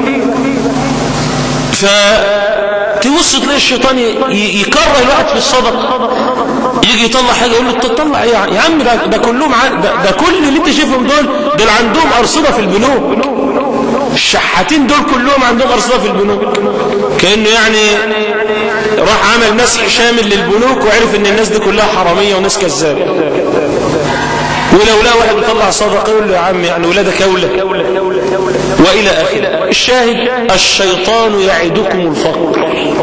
فتبص تلاقي الشيطان يكره الواحد في الصدقه يجي يطلع حاجه يقول له تطلع ايه يا عم ده, ده كلهم ده, ده كل اللي انت شايفهم دول دول عندهم ارصده في البنوك الشحاتين دول كلهم عندهم ارصده في البنوك كانه يعني راح عمل مسح شامل للبنوك وعرف ان الناس دي كلها حراميه وناس كذابه ولو لا واحد بيطلع صدقه يقول له يا عم يعني ولادك اولى والى اخره الشاهد الشيطان يعدكم الفقر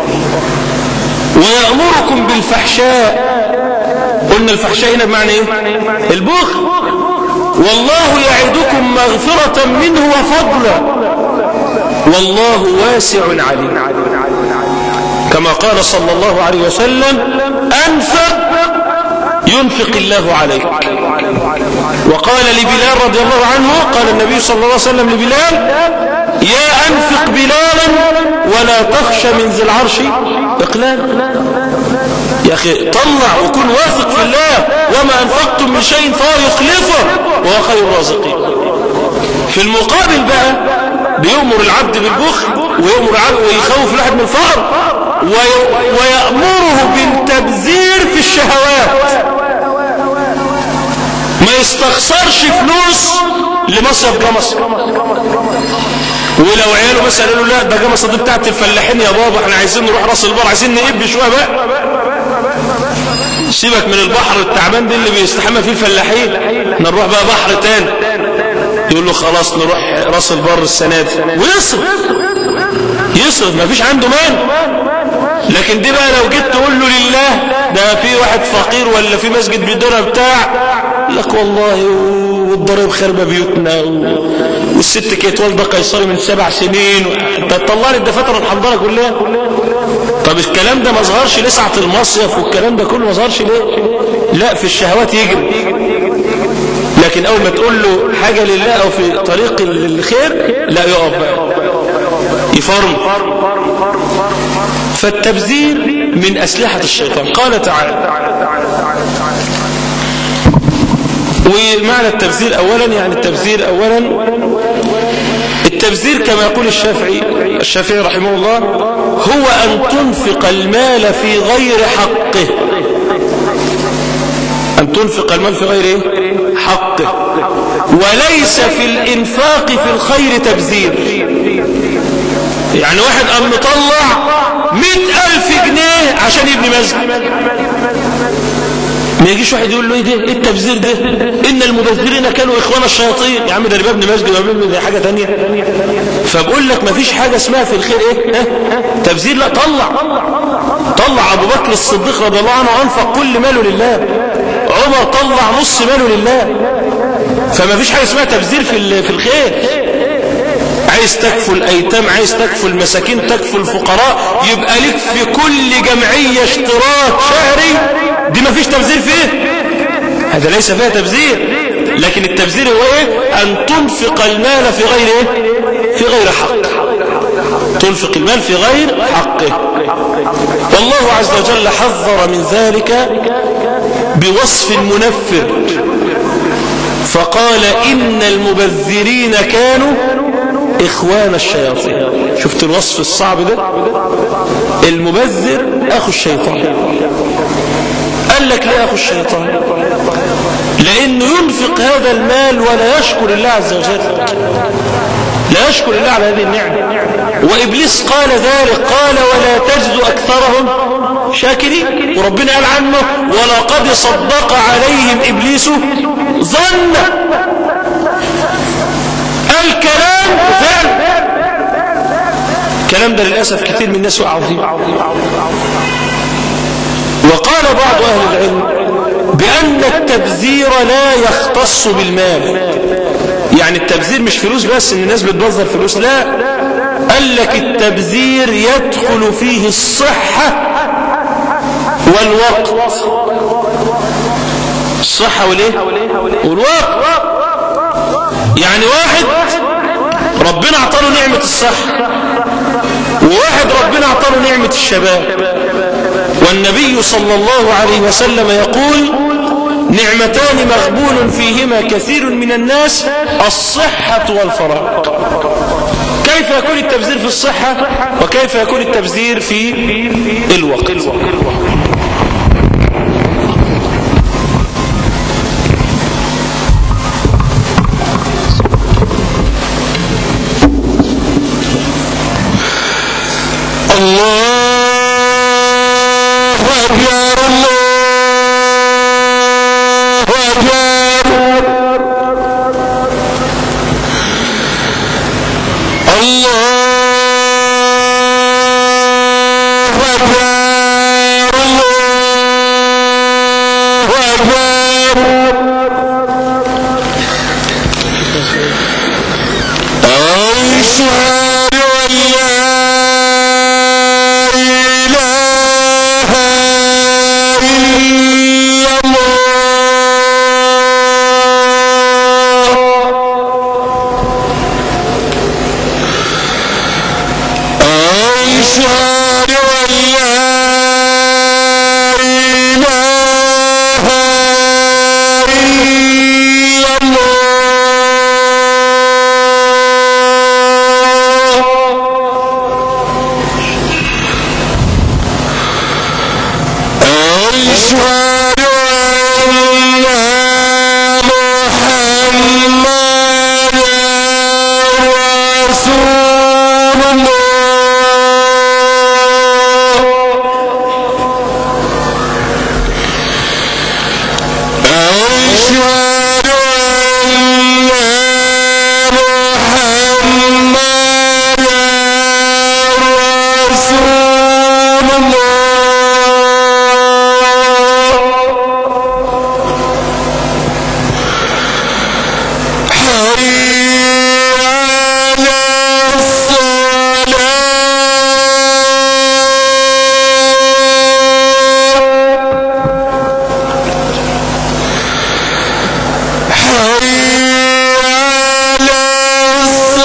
ويأمركم بالفحشاء قلنا الفحشاء هنا بمعنى ايه البخل والله يعدكم مغفرة منه وفضلا والله واسع عليم كما قال صلى الله عليه وسلم أنفق ينفق الله عليك وقال لبلال رضي الله عنه قال النبي صلى الله عليه وسلم لبلال يا أنفق بلالا ولا تخشى من ذي العرش إقلال يا أخي طلع وكن واثق في الله وما أنفقتم من شيء فهو يخلفه وهو خير الرازقين في المقابل بقى بيؤمر العبد بالبخل ويؤمر العبد ويخوف الواحد من الفقر ويأمره بالتبذير في الشهوات ما يستخسرش فلوس لمصرف جمص ولو عياله مثلا قالوا لا ده جمصة دي بتاعت الفلاحين يا بابا احنا عايزين نروح راس البر عايزين نقب شويه بقى سيبك من البحر التعبان دي اللي بيستحمى فيه الفلاحين احنا نروح بقى بحر تاني يقول له خلاص نروح راس البر السنه دي ويصرف يصرف ما فيش عنده مال لكن دي بقى لو جيت تقول له لله ده في واحد فقير ولا في مسجد بيدورها بتاع لك والله والضرب خربة بيوتنا والست كانت والدة قيصري من سبع سنين انت تطلع لي الدفاتر الحضارة كلها طب الكلام ده ما ظهرش ليه ساعة المصيف والكلام ده كله ما ظهرش ليه لا في الشهوات يجري لكن اول ما تقول له حاجة لله او في طريق الخير لا يقف بقى يفرم فالتبذير من أسلحة الشيطان قال تعالى ومعنى التبذير أولا يعني التبذير أولا التبذير كما يقول الشافعي الشافعي رحمه الله هو أن تنفق المال في غير حقه أن تنفق المال في غير حقه وليس في الإنفاق في الخير تبذير يعني واحد قام مطلع مئة ألف جنيه عشان يبني مسجد ما يجيش واحد يقول له ايه ده ايه التبذير ده ان المبذرين كانوا اخوان الشياطين يا عم ده اللي ببني مسجد وببني حاجه ثانيه فبقول لك ما فيش حاجه اسمها في الخير ايه اه؟ تبذير لا طلع طلع ابو بكر الصديق رضي الله عنه انفق كل ماله لله عمر طلع نص ماله لله فما فيش حاجه اسمها تبذير في في الخير عايز تكفل الايتام عايز تكفل المساكين تكفل الفقراء يبقى لك في كل جمعيه اشتراك شهري دي ما فيش تبذير فيه هذا ليس فيها تبذير لكن التبذير هو ايه ان تنفق المال في غير ايه في غير حق تنفق المال في غير حقه والله عز وجل حذر من ذلك بوصف منفر فقال إن المبذرين كانوا إخوان الشياطين شفت الوصف الصعب ده المبذر أخو الشيطان قال لك ليه أخو الشيطان لأنه ينفق هذا المال ولا يشكر الله عز وجل لا يشكر الله على هذه النعمة وإبليس قال ذلك قال ولا تجد أكثرهم شاكرين وربنا قال عنه ولقد صدق عليهم إبليس ظن الكلام فعل الكلام ده للأسف كثير من الناس وقعوا فيه وقال بعض أهل العلم بأن التبذير لا يختص بالمال يعني التبذير مش فلوس بس ان الناس بتبذر فلوس لا قال لك التبذير يدخل فيه الصحة والوقت الصحة والايه والوقت يعني واحد ربنا اعطاله نعمة الصحة وواحد ربنا اعطاله نعمة الشباب والنبي صلى الله عليه وسلم يقول نعمتان مغبون فيهما كثير من الناس الصحة والفراغ كيف يكون التبذير في الصحة وكيف يكون التبذير في الوقت الله أكبر الله أكبر الله أكبر الله أكبر أشهد أن لا إله إلا الله أشهد أن لا إله إلا الله أشهد أن محمدا رسول الله أشهد أن محمدا رسول الله حي على الصلاة حي على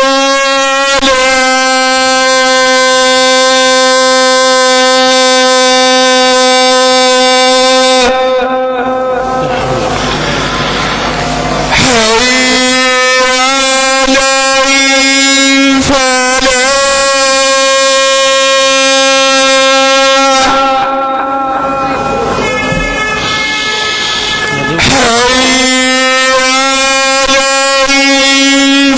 الصلاة حي على الفلاح حي على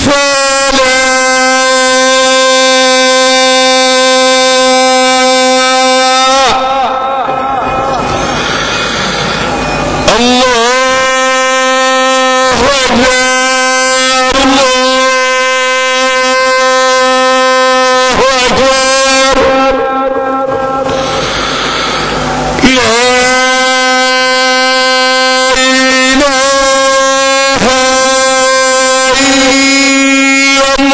الفلاح الله أكبر الله أكبر لا إله إلا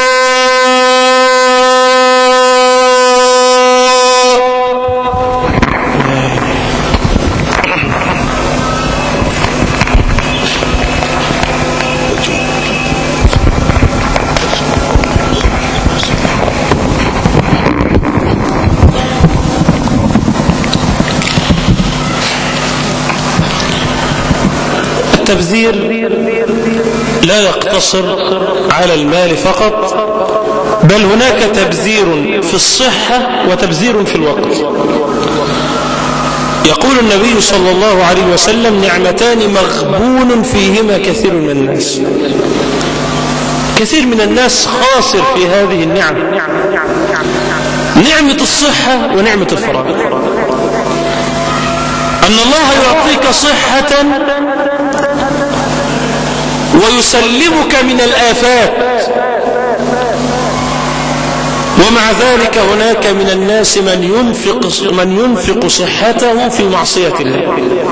الله التبذير لا يقتصر على المال فقط بل هناك تبذير في الصحة وتبذير في الوقت يقول النبي صلى الله عليه وسلم نعمتان مغبون فيهما كثير من الناس كثير من الناس خاسر في هذه النعم نعمة الصحة ونعمة الفراغ أن الله يعطيك صحة ويسلمك من الآفات ومع ذلك هناك من الناس من ينفق من ينفق صحته في معصية الله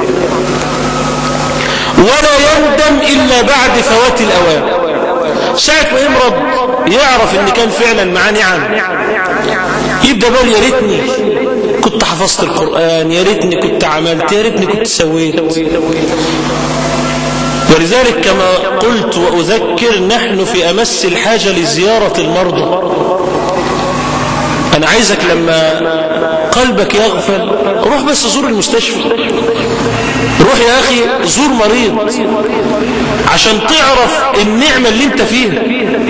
ولا يندم إلا بعد فوات الأوان ساعة ما يمرض يعرف ان كان فعلا معاه نعم يبدأ بقى يا ريتني كنت حفظت القرآن يا ريتني كنت عملت يا ريتني كنت سويت ولذلك كما قلت وأذكر نحن في أمس الحاجة لزيارة المرضى أنا عايزك لما قلبك يغفل روح بس زور المستشفى روح يا أخي زور مريض عشان تعرف النعمة اللي انت فيها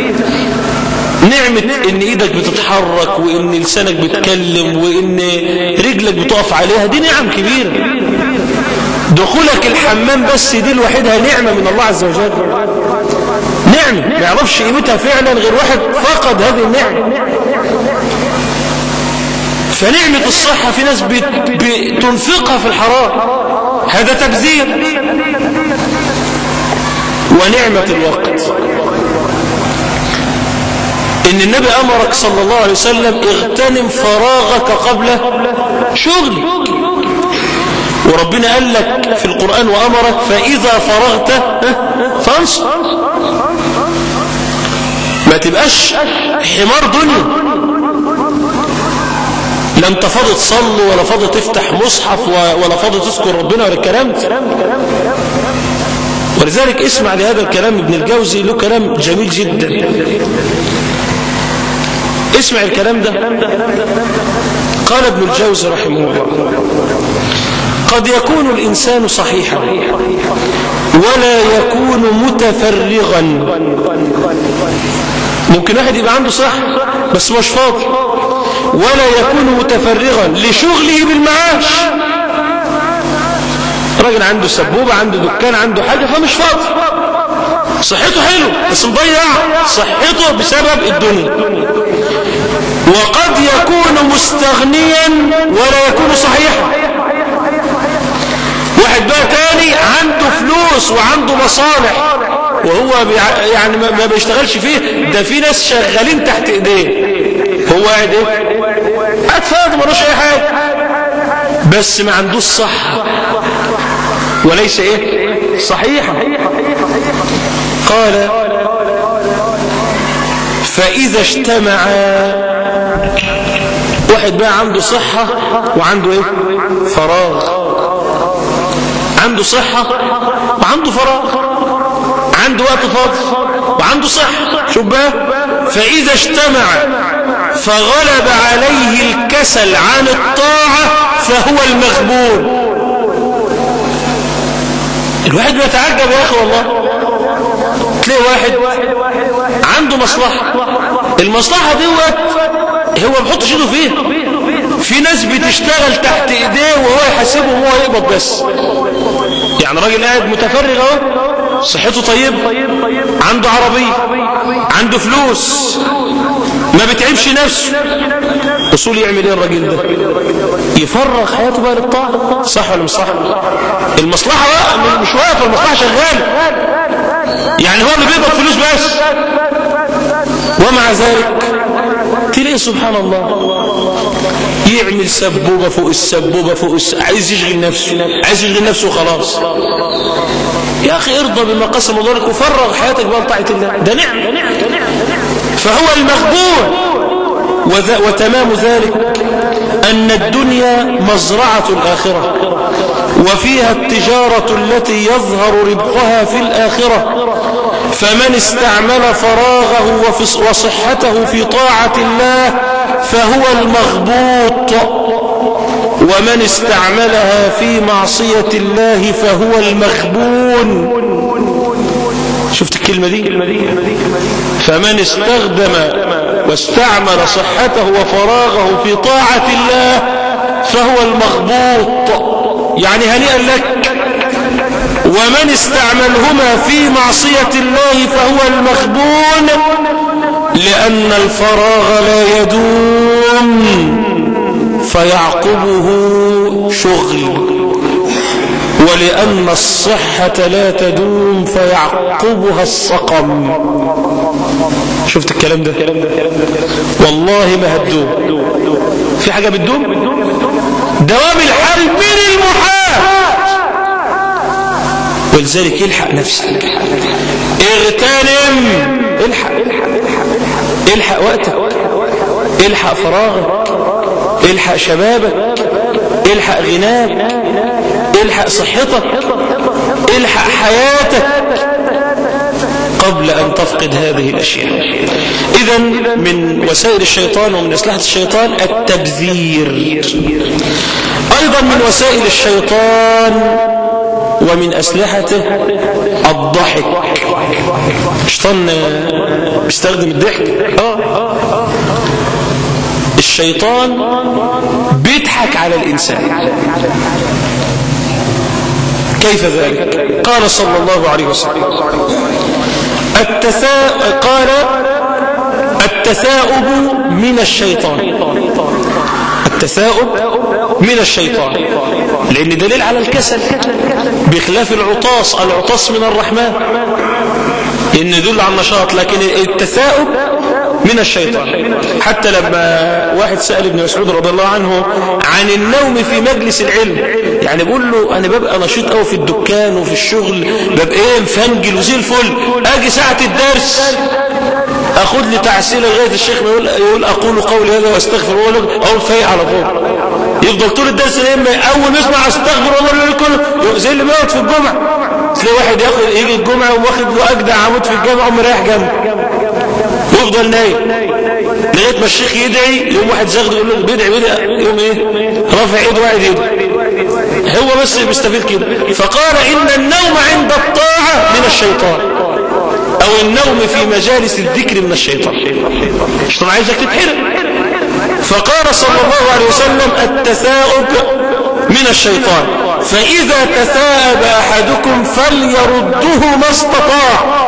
نعمة ان ايدك بتتحرك وان لسانك بيتكلم وان رجلك بتقف عليها دي نعم كبيرة دخولك الحمام بس دي لوحدها نعمة من الله عز وجل نعمة ما يعرفش قيمتها فعلا غير واحد فقد هذه النعمة فنعمة الصحة في ناس بتنفقها في الحرام هذا تبذير ونعمة الوقت إن النبي أمرك صلى الله عليه وسلم اغتنم فراغك قبل شغلك وربنا قال لك في القرآن وأمرك فإذا فرغت فانصر ما تبقاش حمار دنيا لا انت فاضي تصلي ولا فاضي تفتح مصحف ولا فاضي تذكر ربنا ولا الكلام ده ولذلك اسمع لهذا الكلام ابن الجوزي له كلام جميل جدا اسمع الكلام ده قال ابن الجوزي رحمه الله قد يكون الإنسان صحيحا ولا يكون متفرغا ممكن واحد يبقى عنده صح بس مش فاضي ولا يكون متفرغا لشغله بالمعاش راجل عنده سبوبة عنده دكان عنده حاجة فمش فاضي صحته حلو بس مضيع صحته بسبب الدنيا وقد يكون مستغنيا ولا يكون صحيحا واحد بقى تاني عنده فلوس وعنده مصالح وهو بيع... يعني ما بيشتغلش فيه ده في ناس شغالين تحت ايديه هو قاعد ايه قاعد فاضي ملوش اي حاجه بس ما عندوش صحه وليس ايه صحيحا قال فاذا اجتمع واحد بقى عنده صحه وعنده ايه فراغ عنده صحه وعنده فراغ عنده وقت فاضي وعنده صحة شوف بقى فإذا اجتمع فغلب عليه الكسل عن الطاعة فهو المغبون الواحد بيتعجب يا أخي والله تلاقي واحد عنده مصلحة المصلحة دي هو ما بيحطش ايده فيها في ناس بتشتغل تحت ايديه وهو يحاسبهم وهو يقبض بس يعني راجل قاعد متفرغ اهو صحته طيبة عنده عربية عنده فلوس ما بتعبش نفسه اصول يعمل ايه الراجل ده يفرغ حياته بقى للطاعة صح ولا مش صح المصلحة بقى مش واقفة المصلحة شغالة يعني هو اللي بيقبض فلوس بس ومع ذلك تلاقي سبحان الله يعمل سبوبة فوق السبوبة فوق الس... عايز يشغل نفسه عايز يشغل نفسه خلاص يا أخي ارضى بما قسم الله لك وفرغ حياتك بقى لطاعة الله ده نعم فهو المغبون وذ... وتمام ذلك أن الدنيا مزرعة الآخرة وفيها التجارة التي يظهر ربحها في الآخرة فمن استعمل فراغه وصحته في طاعة الله فهو المغبوط ومن استعملها في معصية الله فهو المغبون شفت الكلمة دي فمن استخدم واستعمل صحته وفراغه في طاعة الله فهو المغبوط يعني هنيئا لك ومن استعملهما في معصية الله فهو المغبون لأن الفراغ لا يدوم فيعقبه شغل ولأن الصحة لا تدوم فيعقبها السقم شفت الكلام ده والله ما هتدوم في حاجة بتدوم دوام الحال من المحال ولذلك يلحق نفسك اغتنم الحق الحق وقتك الحق فراغك الحق شبابك الحق غناك الحق صحتك الحق حياتك قبل أن تفقد هذه الأشياء إذا من وسائل الشيطان ومن أسلحة الشيطان التبذير أيضا من وسائل الشيطان ومن أسلحته الضحك الشيطان بيستخدم الضحك آه. الشيطان بيضحك على الإنسان كيف ذلك قال صلى الله عليه وسلم التثاء قال التثاؤب من الشيطان التثاؤب من الشيطان لأن دليل على الكسل بخلاف العطاس العطاس من الرحمن إن يدل على النشاط لكن التثاؤب من الشيطان حتى لما واحد سأل ابن مسعود رضي الله عنه عن النوم في مجلس العلم يعني بقول له أنا ببقى نشيط قوي في الدكان وفي الشغل ببقى ايه مفنجل وزي الفل أجي ساعة الدرس أخذ لي تعسيل لغاية الشيخ ما يقول, يقول أقول قولي هذا واستغفر الله أقول فايق على طول يفضل طول الدرس لما أول ما يسمع استغفر الله يقول زي اللي بيقعد في الجمعة تلاقي واحد ياخد يجي الجمعة واخد له أجدع عمود في الجامعة ومريح جنبه ويفضل نايم لغايه ما الشيخ يدعي يوم واحد زغد يقول له بيدعي بيدعي يوم ايه رافع ايده واحد يدعي هو بس بيستفيد كده فقال ان النوم عند الطاعه من الشيطان او النوم في مجالس الذكر من الشيطان الشيطان عايزك تتحرق فقال صلى الله عليه وسلم التثاؤب من الشيطان فإذا تثاءب أحدكم فليرده ما استطاع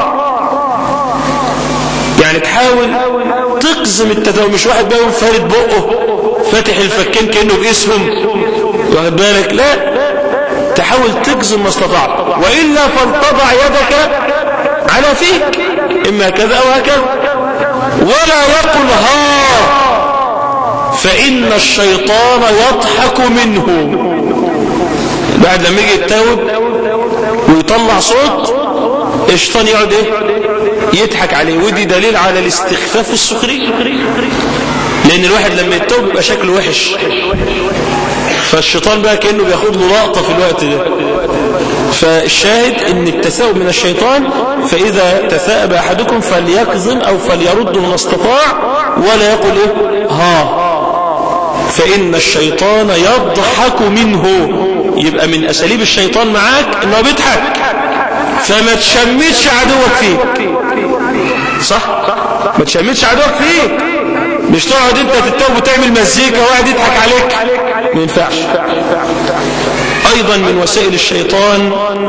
يعني تحاول تقزم التثاؤب مش واحد بقى فارد بقه فاتح الفكين كأنه باسمهم واخد بالك لا تحاول تقزم ما استطعت وإلا فلتضع يدك على فيك إما كذا أو هكذا ولا يقل ها فإن الشيطان يضحك منه بعد لما يجي يتاوب ويطلع صوت الشيطان يقعد ايه يضحك عليه ودي دليل على الاستخفاف والسخرية لان الواحد لما يتوب يبقى شكله وحش فالشيطان بقى كأنه بياخد له لقطة في الوقت ده فالشاهد ان التثاؤب من الشيطان فإذا تثاءب أحدكم فليكظم أو فليرد ما استطاع ولا يقول إيه ها فإن الشيطان يضحك منه يبقى من أساليب الشيطان معاك إنه بيضحك فما تشمتش عدوك فيك صح ما تشمتش عدوك فيك مش تقعد انت تتوب وتعمل مزيكا وقاعد يضحك عليك ما ينفعش ايضا من وسائل الشيطان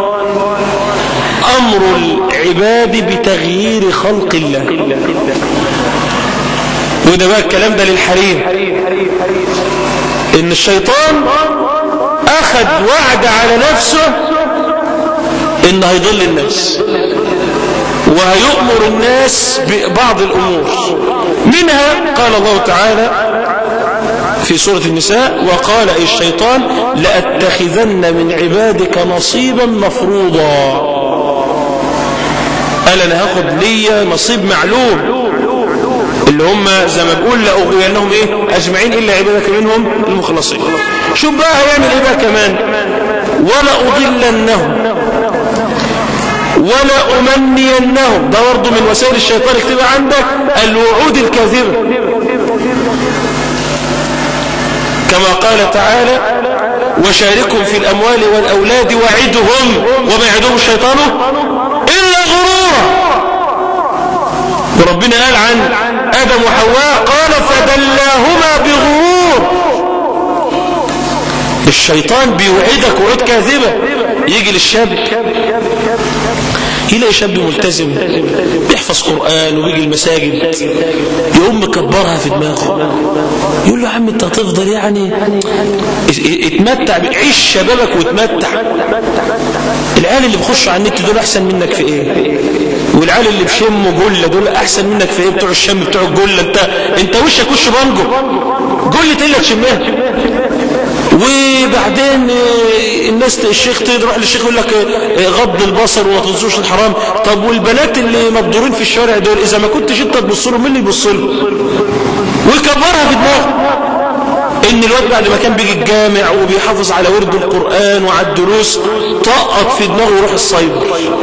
امر العباد بتغيير خلق الله وده بقى الكلام ده للحريم ان الشيطان اخذ وعد على نفسه ان هيضل الناس وهيؤمر الناس ببعض الامور منها قال الله تعالى في سورة النساء وقال أي الشيطان لأتخذن من عبادك نصيبا مفروضا قال أنا هاخد ليا نصيب معلوم اللي هم زي ما بقول لأغوينهم إيه أجمعين إلا عبادك منهم المخلصين شوف بقى هيعمل إيه بقى كمان ولا أضلنهم ولا أمنينهم ده برضه من وسائل الشيطان اكتبها عندك الوعود الكاذبة كما قال تعالى وشاركهم في الأموال والأولاد وعدهم وما يعدهم الشيطان إلا غرورا وربنا قال عن آدم وحواء قال فدلاهما بغرور الشيطان بيوعدك وعود كاذبة يجي للشاب يلاقي شاب ملتزم بيحفظ قرآن وبيجي المساجد يقوم مكبرها في دماغه يقول له يا عم انت هتفضل يعني اتمتع عيش شبابك واتمتع العيال اللي بيخشوا على النت دول احسن منك في ايه والعيال اللي بشموا جله دول احسن منك في ايه بتوع الشم بتوع الجله انت انت وشك وش بانجو جله ايه اللي تشمها وبعدين الناس الشيخ تروح للشيخ يقول لك غض البصر وما تنظرش الحرام طب والبنات اللي مبدورين في الشارع دول اذا ما كنتش انت تبص لهم مين اللي يبص لهم ويكبرها في دماغه ان الواد بعد ما كان بيجي الجامع وبيحافظ على ورد القرآن وعلى الدروس طقط في دماغه يروح السايبر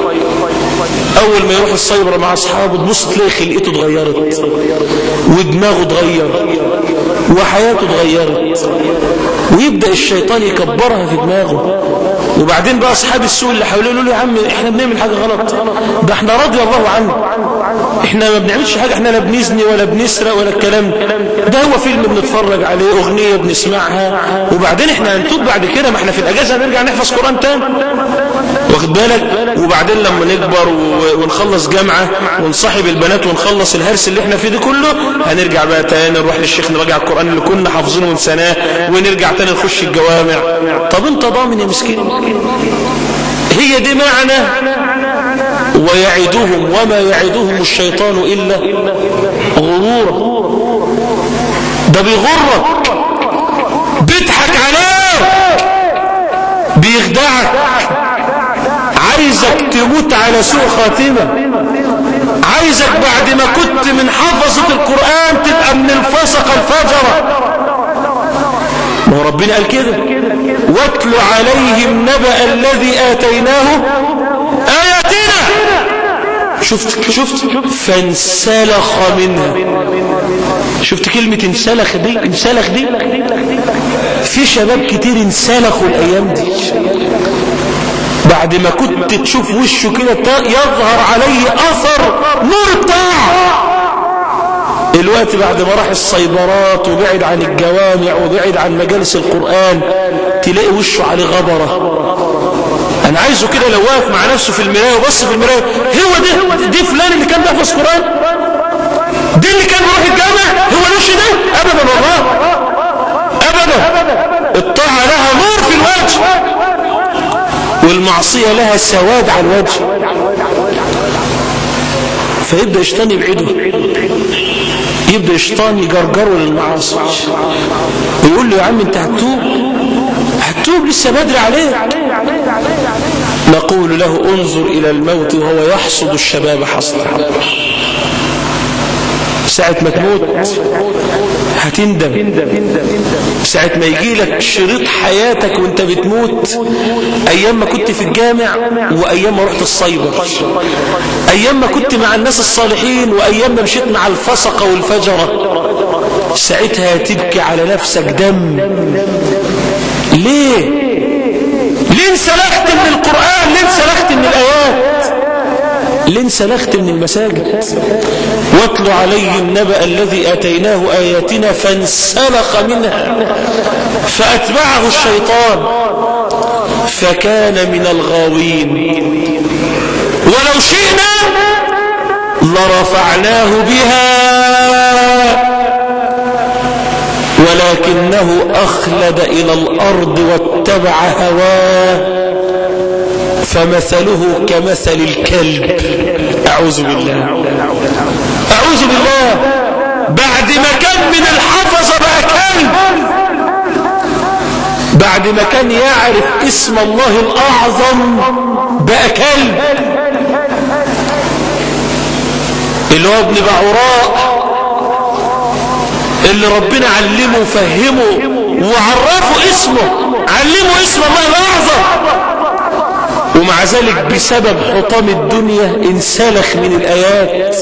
اول ما يروح السايبر مع اصحابه تبص تلاقي خلقته اتغيرت ودماغه اتغير وحياته اتغيرت ويبدأ الشيطان يكبرها في دماغه وبعدين بقى اصحاب السوء اللي حواليه يقولوا له يا عم احنا بنعمل حاجه غلط ده احنا رضي الله عنه احنا ما بنعملش حاجه احنا لا بنزني ولا بنسرق ولا الكلام ده هو فيلم بنتفرج عليه اغنيه بنسمعها وبعدين احنا هنتوب بعد كده ما احنا في الاجازه هنرجع نحفظ قران تاني واخد بالك وبعدين لما نكبر و- ونخلص جامعه ونصاحب البنات ونخلص الهرس اللي احنا فيه ده كله هنرجع بقى تاني نروح للشيخ نراجع القران اللي كنا حافظينه ونسناه ونرجع تاني نخش الجوامع طب انت ضامن يا مسكين هي دي معنى ويعدهم وما يعدهم الشيطان إلا غرورا ده بيغرك بيضحك عليك بيخدعك عايزك تموت على سوء خاتمة عايزك بعد ما كنت من حفظة القرآن تبقى من الفسق الفجرة ما هو ربنا قال كده واتل عليهم نبأ الذي آتيناه آياتنا شفت شفت فانسلخ منها شفت كلمة انسلخ دي انسلخ دي في شباب كتير انسلخوا الأيام دي بعد ما كنت تشوف وشه كده تا- يظهر عليه أثر نور الطاعة الوقت بعد ما راح الصيدرات وبعد عن الجوامع وبعد عن مجالس القرآن تلاقي وشه عليه غبرة أنا عايزه كده لو واقف مع نفسه في المراية وبص في المراية هو ده دي فلان اللي كان بيحفظ قرآن دي اللي كان بيروح الجامع هو الوش ده أبدا والله أبدا الطاعة لها نور في الوجه والمعصية لها سواد على الوجه فيبدأ الشيطان يبعده يبدأ الشيطان يجرجره للمعاصي ويقول له يا عم انت هتتوب هتتوب لسه بدري عليك نقول له انظر إلى الموت وهو يحصد الشباب حصدا ساعة ما تموت هتندم ساعة ما يجي لك شريط حياتك وانت بتموت ايام ما كنت في الجامع وايام ما رحت الصيبر ايام ما كنت مع الناس الصالحين وايام ما مشيت مع الفسقة والفجرة ساعتها تبكي على نفسك دم ليه ليه انسلخت من القرآن ليه انسلخت من الآيات ليه انسلخت من المساجد واتل عليهم النبأ الذي آتيناه آياتنا فانسلخ منها فأتبعه الشيطان فكان من الغاوين ولو شئنا لرفعناه بها ولكنه أخلد إلى الأرض واتبع هواه فمثله كمثل الكلب أعوذ بالله أعوذ بالله بعد ما كان من الحفظة بقى كلب بعد ما كان يعرف اسم الله الأعظم بقى كلب اللي هو ابن بعوراء اللي ربنا علمه وفهمه وعرفه اسمه علمه اسم الله الأعظم ومع ذلك بسبب حطام الدنيا انسلخ من الآيات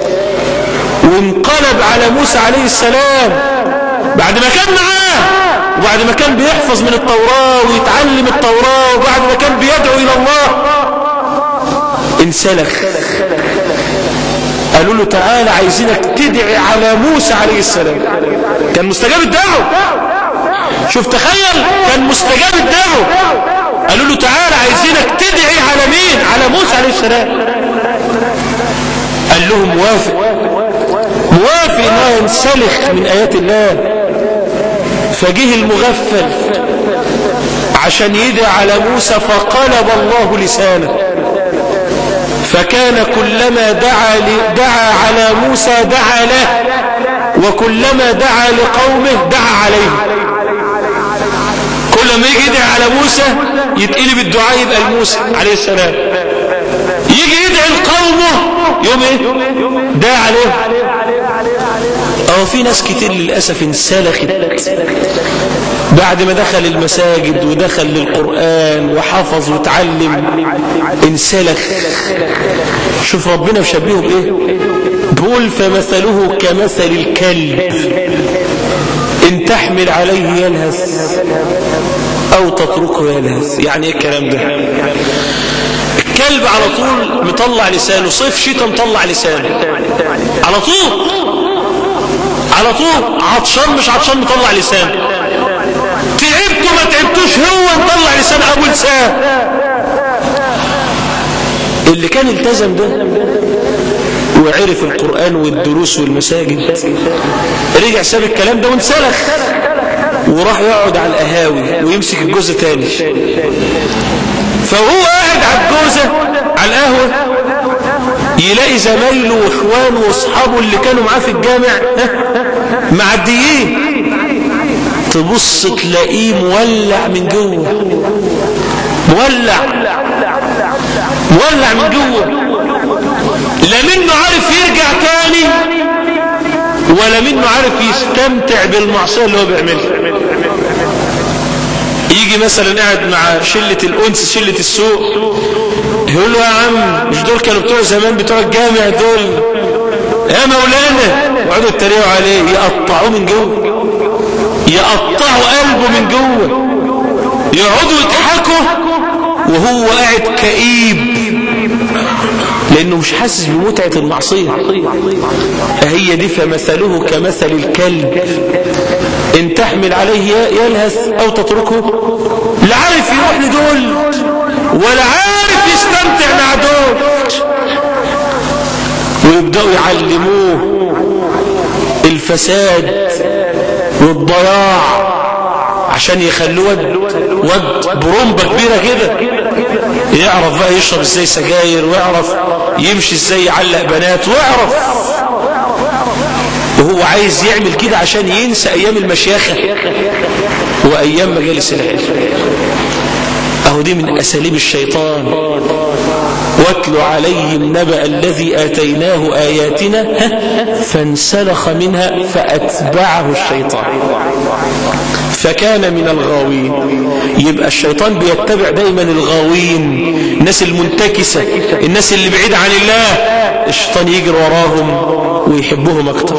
وانقلب على موسى عليه السلام بعد ما كان معاه وبعد ما كان بيحفظ من التوراة ويتعلم التوراة وبعد ما كان بيدعو إلى الله انسلخ قالوا له تعالى عايزينك تدعي على موسى عليه السلام كان مستجاب الدعوة شوف تخيل كان مستجاب الدعوة قالوا له تعالى عايزينك تدعي على مين على موسى عليه السلام قال لهم موافق موافق انه ينسلخ من ايات الله فجه المغفل عشان يدعي على موسى فقلب الله لسانه فكان كلما دعا, دعا على موسى دعا له وكلما دعا لقومه دعا عليه كل ما يجي يدعي على موسى يتقلب الدعاء يبقى لموسى عليه السلام يجي يدعي لقومه يوم ايه دعا عليه اهو في ناس كتير للأسف انسلخت بعد ما دخل المساجد ودخل للقرآن وحفظ وتعلم انسلخ شوف ربنا مشبهه بايه بيقول فمثله كمثل الكلب ان تحمل عليه يلهث او تتركه يلهث يعني ايه الكلام ده الكلب على طول مطلع لسانه صيف شتاء مطلع لسانه على طول على طول عطشان مش عطشان مطلع لسانه تعبتوا ما تعبتوش هو مطلع لسانه ابو لسان اللي كان التزم ده وعرف القرآن والدروس والمساجد رجع ساب الكلام ده وانسلخ وراح يقعد على القهاوي ويمسك الجوزة تاني فهو قاعد على الجوزة على القهوة يلاقي زمايله واخوانه واصحابه اللي كانوا معاه في الجامع معديين تبص تلاقيه مولع من جوه مولع مولع من جوه لا منه عارف يرجع تاني ولا منه عارف يستمتع بالمعصية اللي هو بيعملها يجي مثلا قاعد مع شلة الأنس شلة السوق يقول له يا عم مش دول كانوا بتوع زمان بتوع الجامع دول يا مولانا وقعدوا يتريقوا عليه يقطعوه من جوه يقطعوا قلبه من جوه يقعدوا يضحكوا وهو قاعد كئيب لأنه مش حاسس بمتعة المعصية هي دي فمثله كمثل الكلب إن تحمل عليه يلهث أو تتركه لا عارف يروح لدول ولا عارف يستمتع مع دول ويبدأوا يعلموه الفساد والضياع عشان يخلوه ود, ود برمبة كبيرة كده يعرف بقى يشرب ازاي سجاير ويعرف يمشي ازاي يعلق بنات ويعرف وهو عايز يعمل كده عشان ينسى ايام المشيخة وايام مجالس العلم اهو دي من اساليب الشيطان واتل عليهم نبأ الذي آتيناه آياتنا فانسلخ منها فأتبعه الشيطان فكان من الغاوين يبقى الشيطان بيتبع دايما الغاوين الناس المنتكسة الناس اللي بعيدة عن الله الشيطان يجري وراهم ويحبهم اكتر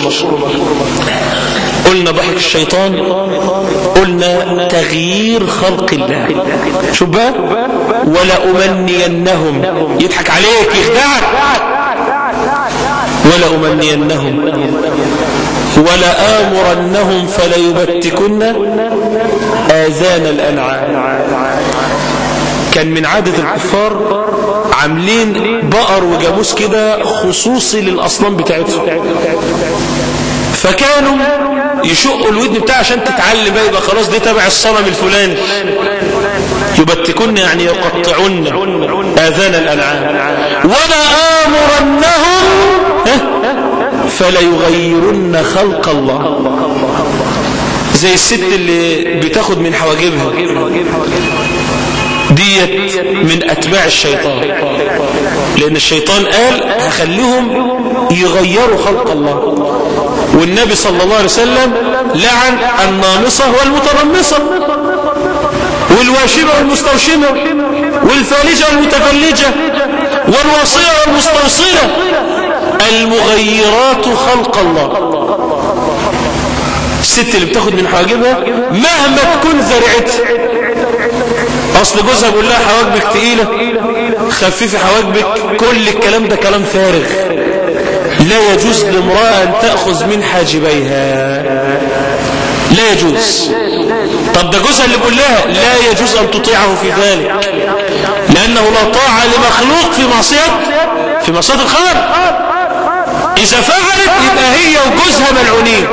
قلنا ضحك الشيطان قلنا تغيير خلق الله شوف بقى ولا أمنينهم يضحك عليك يخدعك ولا أمنينهم ولا آمرنهم فليبتكن آذان الأنعام كان من عادة الكفار عاملين بقر وجاموس كده خصوصي للأصنام بتاعتهم فكانوا يشقوا الودن بتاعه عشان تتعلم بقى يبقى خلاص دي تبع الصنم الفلاني يبتكن يعني يقطعن آذان الأنعام ولا آمرنهم فلا يغيرن خلق الله زي الست اللي بتاخد من حواجبها ديت من أتباع الشيطان لأن الشيطان قال هخليهم يغيروا خلق الله والنبي صلى الله عليه وسلم لعن النامصة والمتنمصة والواشمة والمستوشمة والفالجة والمتفلجة والوصية والمستوصلة المغيرات خلق الله الست اللي بتاخد من حواجبها مهما تكون ذرعتها اصل جوزها بيقول لها حواجبك تقيلة خففي حواجبك كل الكلام ده كلام فارغ لا يجوز لامرأة أن تأخذ من حاجبيها لا يجوز طب ده جوزها اللي بيقول لها لا يجوز أن تطيعه في ذلك لأنه لا طاعة لمخلوق في معصية في معصية الخالق إذا فعلت يبقى هي وجوزها ملعونين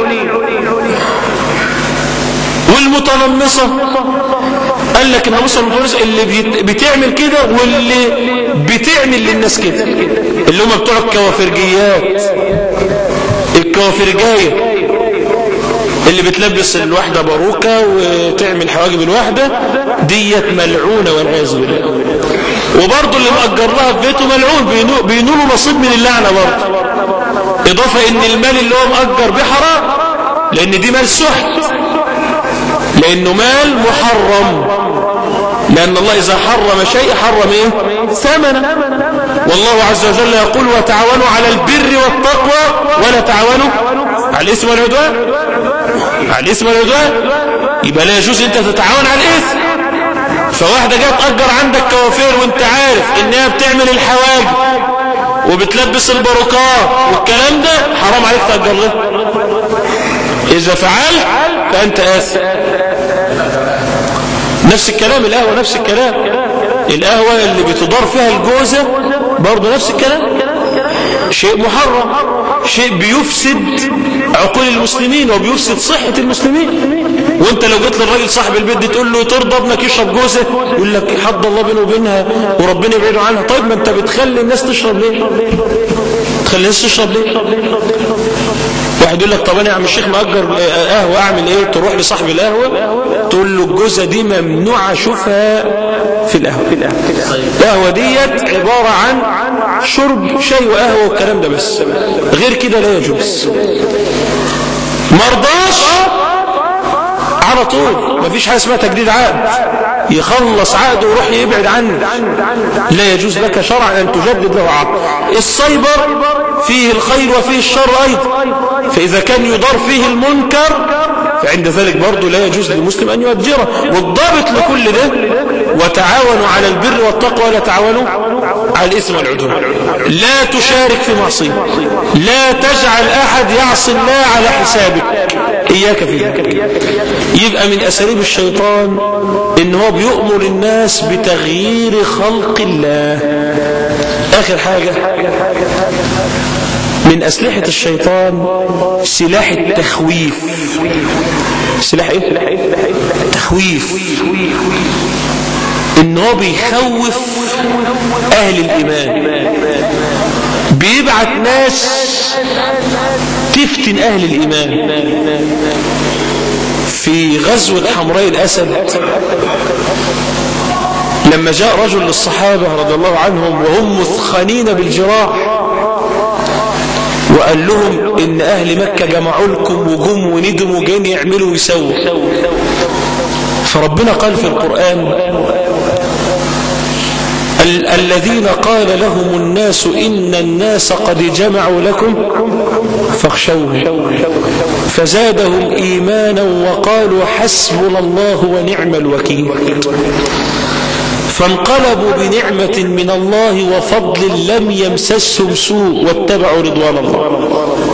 والمتنمصة قال لك الناموسة المتنمصة اللي بتعمل كده واللي بتعمل للناس كده اللي هم بتوع الكوافرجيات الكوافرجاية اللي بتلبس الواحدة باروكة وتعمل حواجب الواحدة ديت ملعونة والعياذ بالله وبرضه اللي مأجر لها في بيته ملعون بينولوا نصيب من اللعنة برضه إضافة إن المال اللي هو مأجر به حرام لان دي مال سحت لانه مال محرم لان الله اذا حرم شيء حرم ايه ثمنه والله عز وجل يقول وتعاونوا على البر والتقوى ولا تعاونوا على الاثم والعدوان على الاثم والعدوان يبقى لا يجوز انت تتعاون على الاثم فواحده جت تاجر عندك كوافير وانت عارف انها بتعمل الحواجب وبتلبس الباروكات والكلام ده حرام عليك تاجر له اذا فعلت فانت اسف نفس الكلام القهوه نفس الكلام القهوه اللي بتدار فيها الجوزه برضه نفس الكلام شيء محرم شيء بيفسد عقول المسلمين وبيفسد صحة المسلمين وانت لو جيت للراجل صاحب البيت دي تقول له ترضى ابنك يشرب جوزة يقول لك حد الله بينه وبينها وربنا يبعده عنها طيب ما انت بتخلي الناس تشرب ليه تخلي الناس تشرب ليه واحد يقول لك طب انا يا عم الشيخ مأجر قهوة اعمل ايه تروح لصاحب القهوة تقول له الجوزة دي ممنوع اشوفها في القهوة القهوة ديت عبارة عن شرب شاي وقهوة والكلام ده بس غير كده لا يجوز مرضاش على طول مفيش حاجة اسمها تجديد عقد يخلص عقده ويروح يبعد عنه لا يجوز لك شرعا أن تجدد له عقد السايبر فيه الخير وفيه الشر أيضا فإذا كان يضر فيه المنكر فعند ذلك برضه لا يجوز للمسلم أن يؤجره والضابط لكل ده وتعاونوا على البر والتقوى ولا تعاونوا على الإثم والعدوان لا تشارك في معصية لا تجعل أحد يعصي الله على حسابك إياك في ذلك يبقى من أساليب الشيطان إن هو بيؤمر الناس بتغيير خلق الله آخر حاجة من أسلحة الشيطان سلاح التخويف سلاح إيه؟ تخويف إن هو بيخوف أهل الإيمان بيبعت ناس تفتن أهل الإيمان في غزوة حمراء الأسد لما جاء رجل للصحابة رضي الله عنهم وهم مثخنين بالجراح وقال لهم إن أهل مكة جمعوا لكم وجم وندموا جايين يعملوا ويسووا فربنا قال في القرآن ال الذين قال لهم الناس إن الناس قد جمعوا لكم فاخشوهم فزادهم إيمانا وقالوا حسبنا الله ونعم الوكيل فانقلبوا بنعمة من الله وفضل لم يمسسهم سوء واتبعوا رضوان الله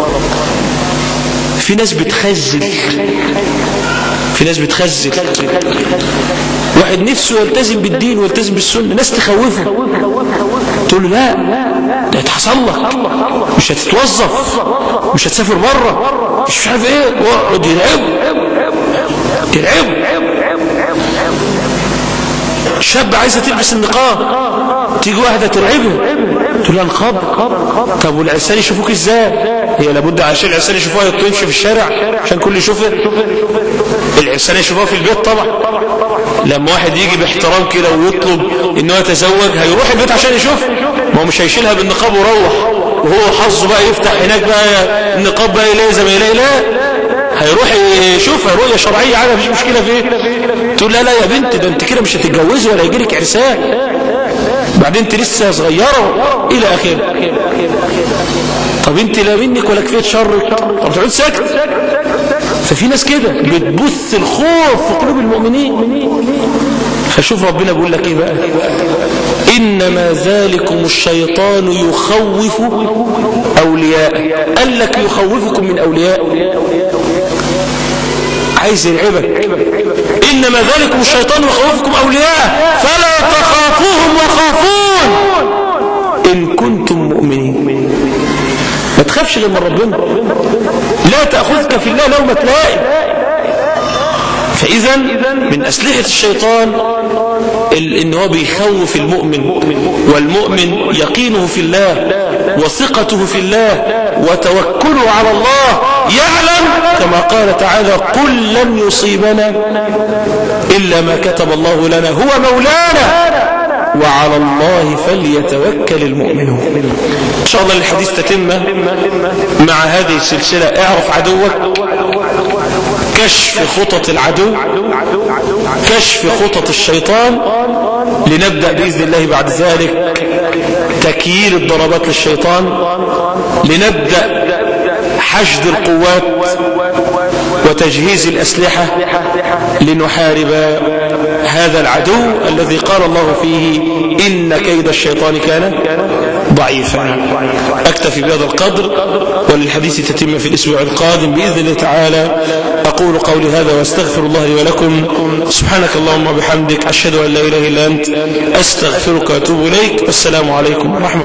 في ناس بتخزل في ناس بتخزل واحد نفسه يلتزم بالدين ويلتزم بالسنة ناس تخوفه تقول له لا ده هتحصل لك مش هتتوظف مش هتسافر بره مش عارف ايه واقعد يرعبه يرعبه شاب عايزه تلبس النقاب تيجي واحده ترعبه تقول لها نقاب طب والعرسان يشوفوك ازاي هي لابد عشان العرسان يشوفوها تمشي في الشارع عشان كل يشوفها العرسان يشوفوها في البيت طبعا لما واحد يجي باحترام كده ويطلب ان هو يتزوج هيروح البيت عشان يشوف ما هو مش هيشيلها بالنقاب ويروح وهو حظه بقى يفتح هناك بقى النقاب بقى يلاقي زي ما يلاقي لا هيروح يشوفها رؤية شرعية عادة مفيش مشكلة في ايه تقول لا لا يا بنت ده انت كده مش هتتجوزي ولا يجيلك عرسان بعدين انت لسه صغيرة الى اخره طب انت لا منك ولا كفايه شرك طب تقعد ساكت ففي ناس كده بتبث الخوف في قلوب المؤمنين فشوف ربنا بيقول لك ايه بقى انما ذلكم الشيطان يخوف اولياء قال لك يخوفكم من اولياء عايز يلعبك انما ذلكم الشيطان يخوفكم اولياء فلا تخافوهم وخافون ان كنتم مؤمنين ما تخافش غير من ربنا لا تاخذك في الله لومه لائم فإذا من أسلحة الشيطان إن هو بيخوف المؤمن والمؤمن يقينه في الله وثقته في الله وتوكله على الله يعلم كما قال تعالى قل لن يصيبنا إلا ما كتب الله لنا هو مولانا وعلى الله فليتوكل المؤمنون إن شاء الله الحديث تتمة مع هذه السلسلة اعرف عدوك كشف خطط العدو كشف خطط الشيطان لنبدأ بإذن الله بعد ذلك تكييل الضربات للشيطان لنبدأ حشد القوات وتجهيز الأسلحة لنحارب هذا العدو الذي قال الله فيه إن كيد الشيطان كان ضعيفا أكتفي بهذا القدر وللحديث تتم في الأسبوع القادم بإذن الله تعالى أقول قولي هذا واستغفر الله لي ولكم سبحانك اللهم وبحمدك أشهد أن لا إله إلا أنت أستغفرك وأتوب إليك والسلام عليكم ورحمة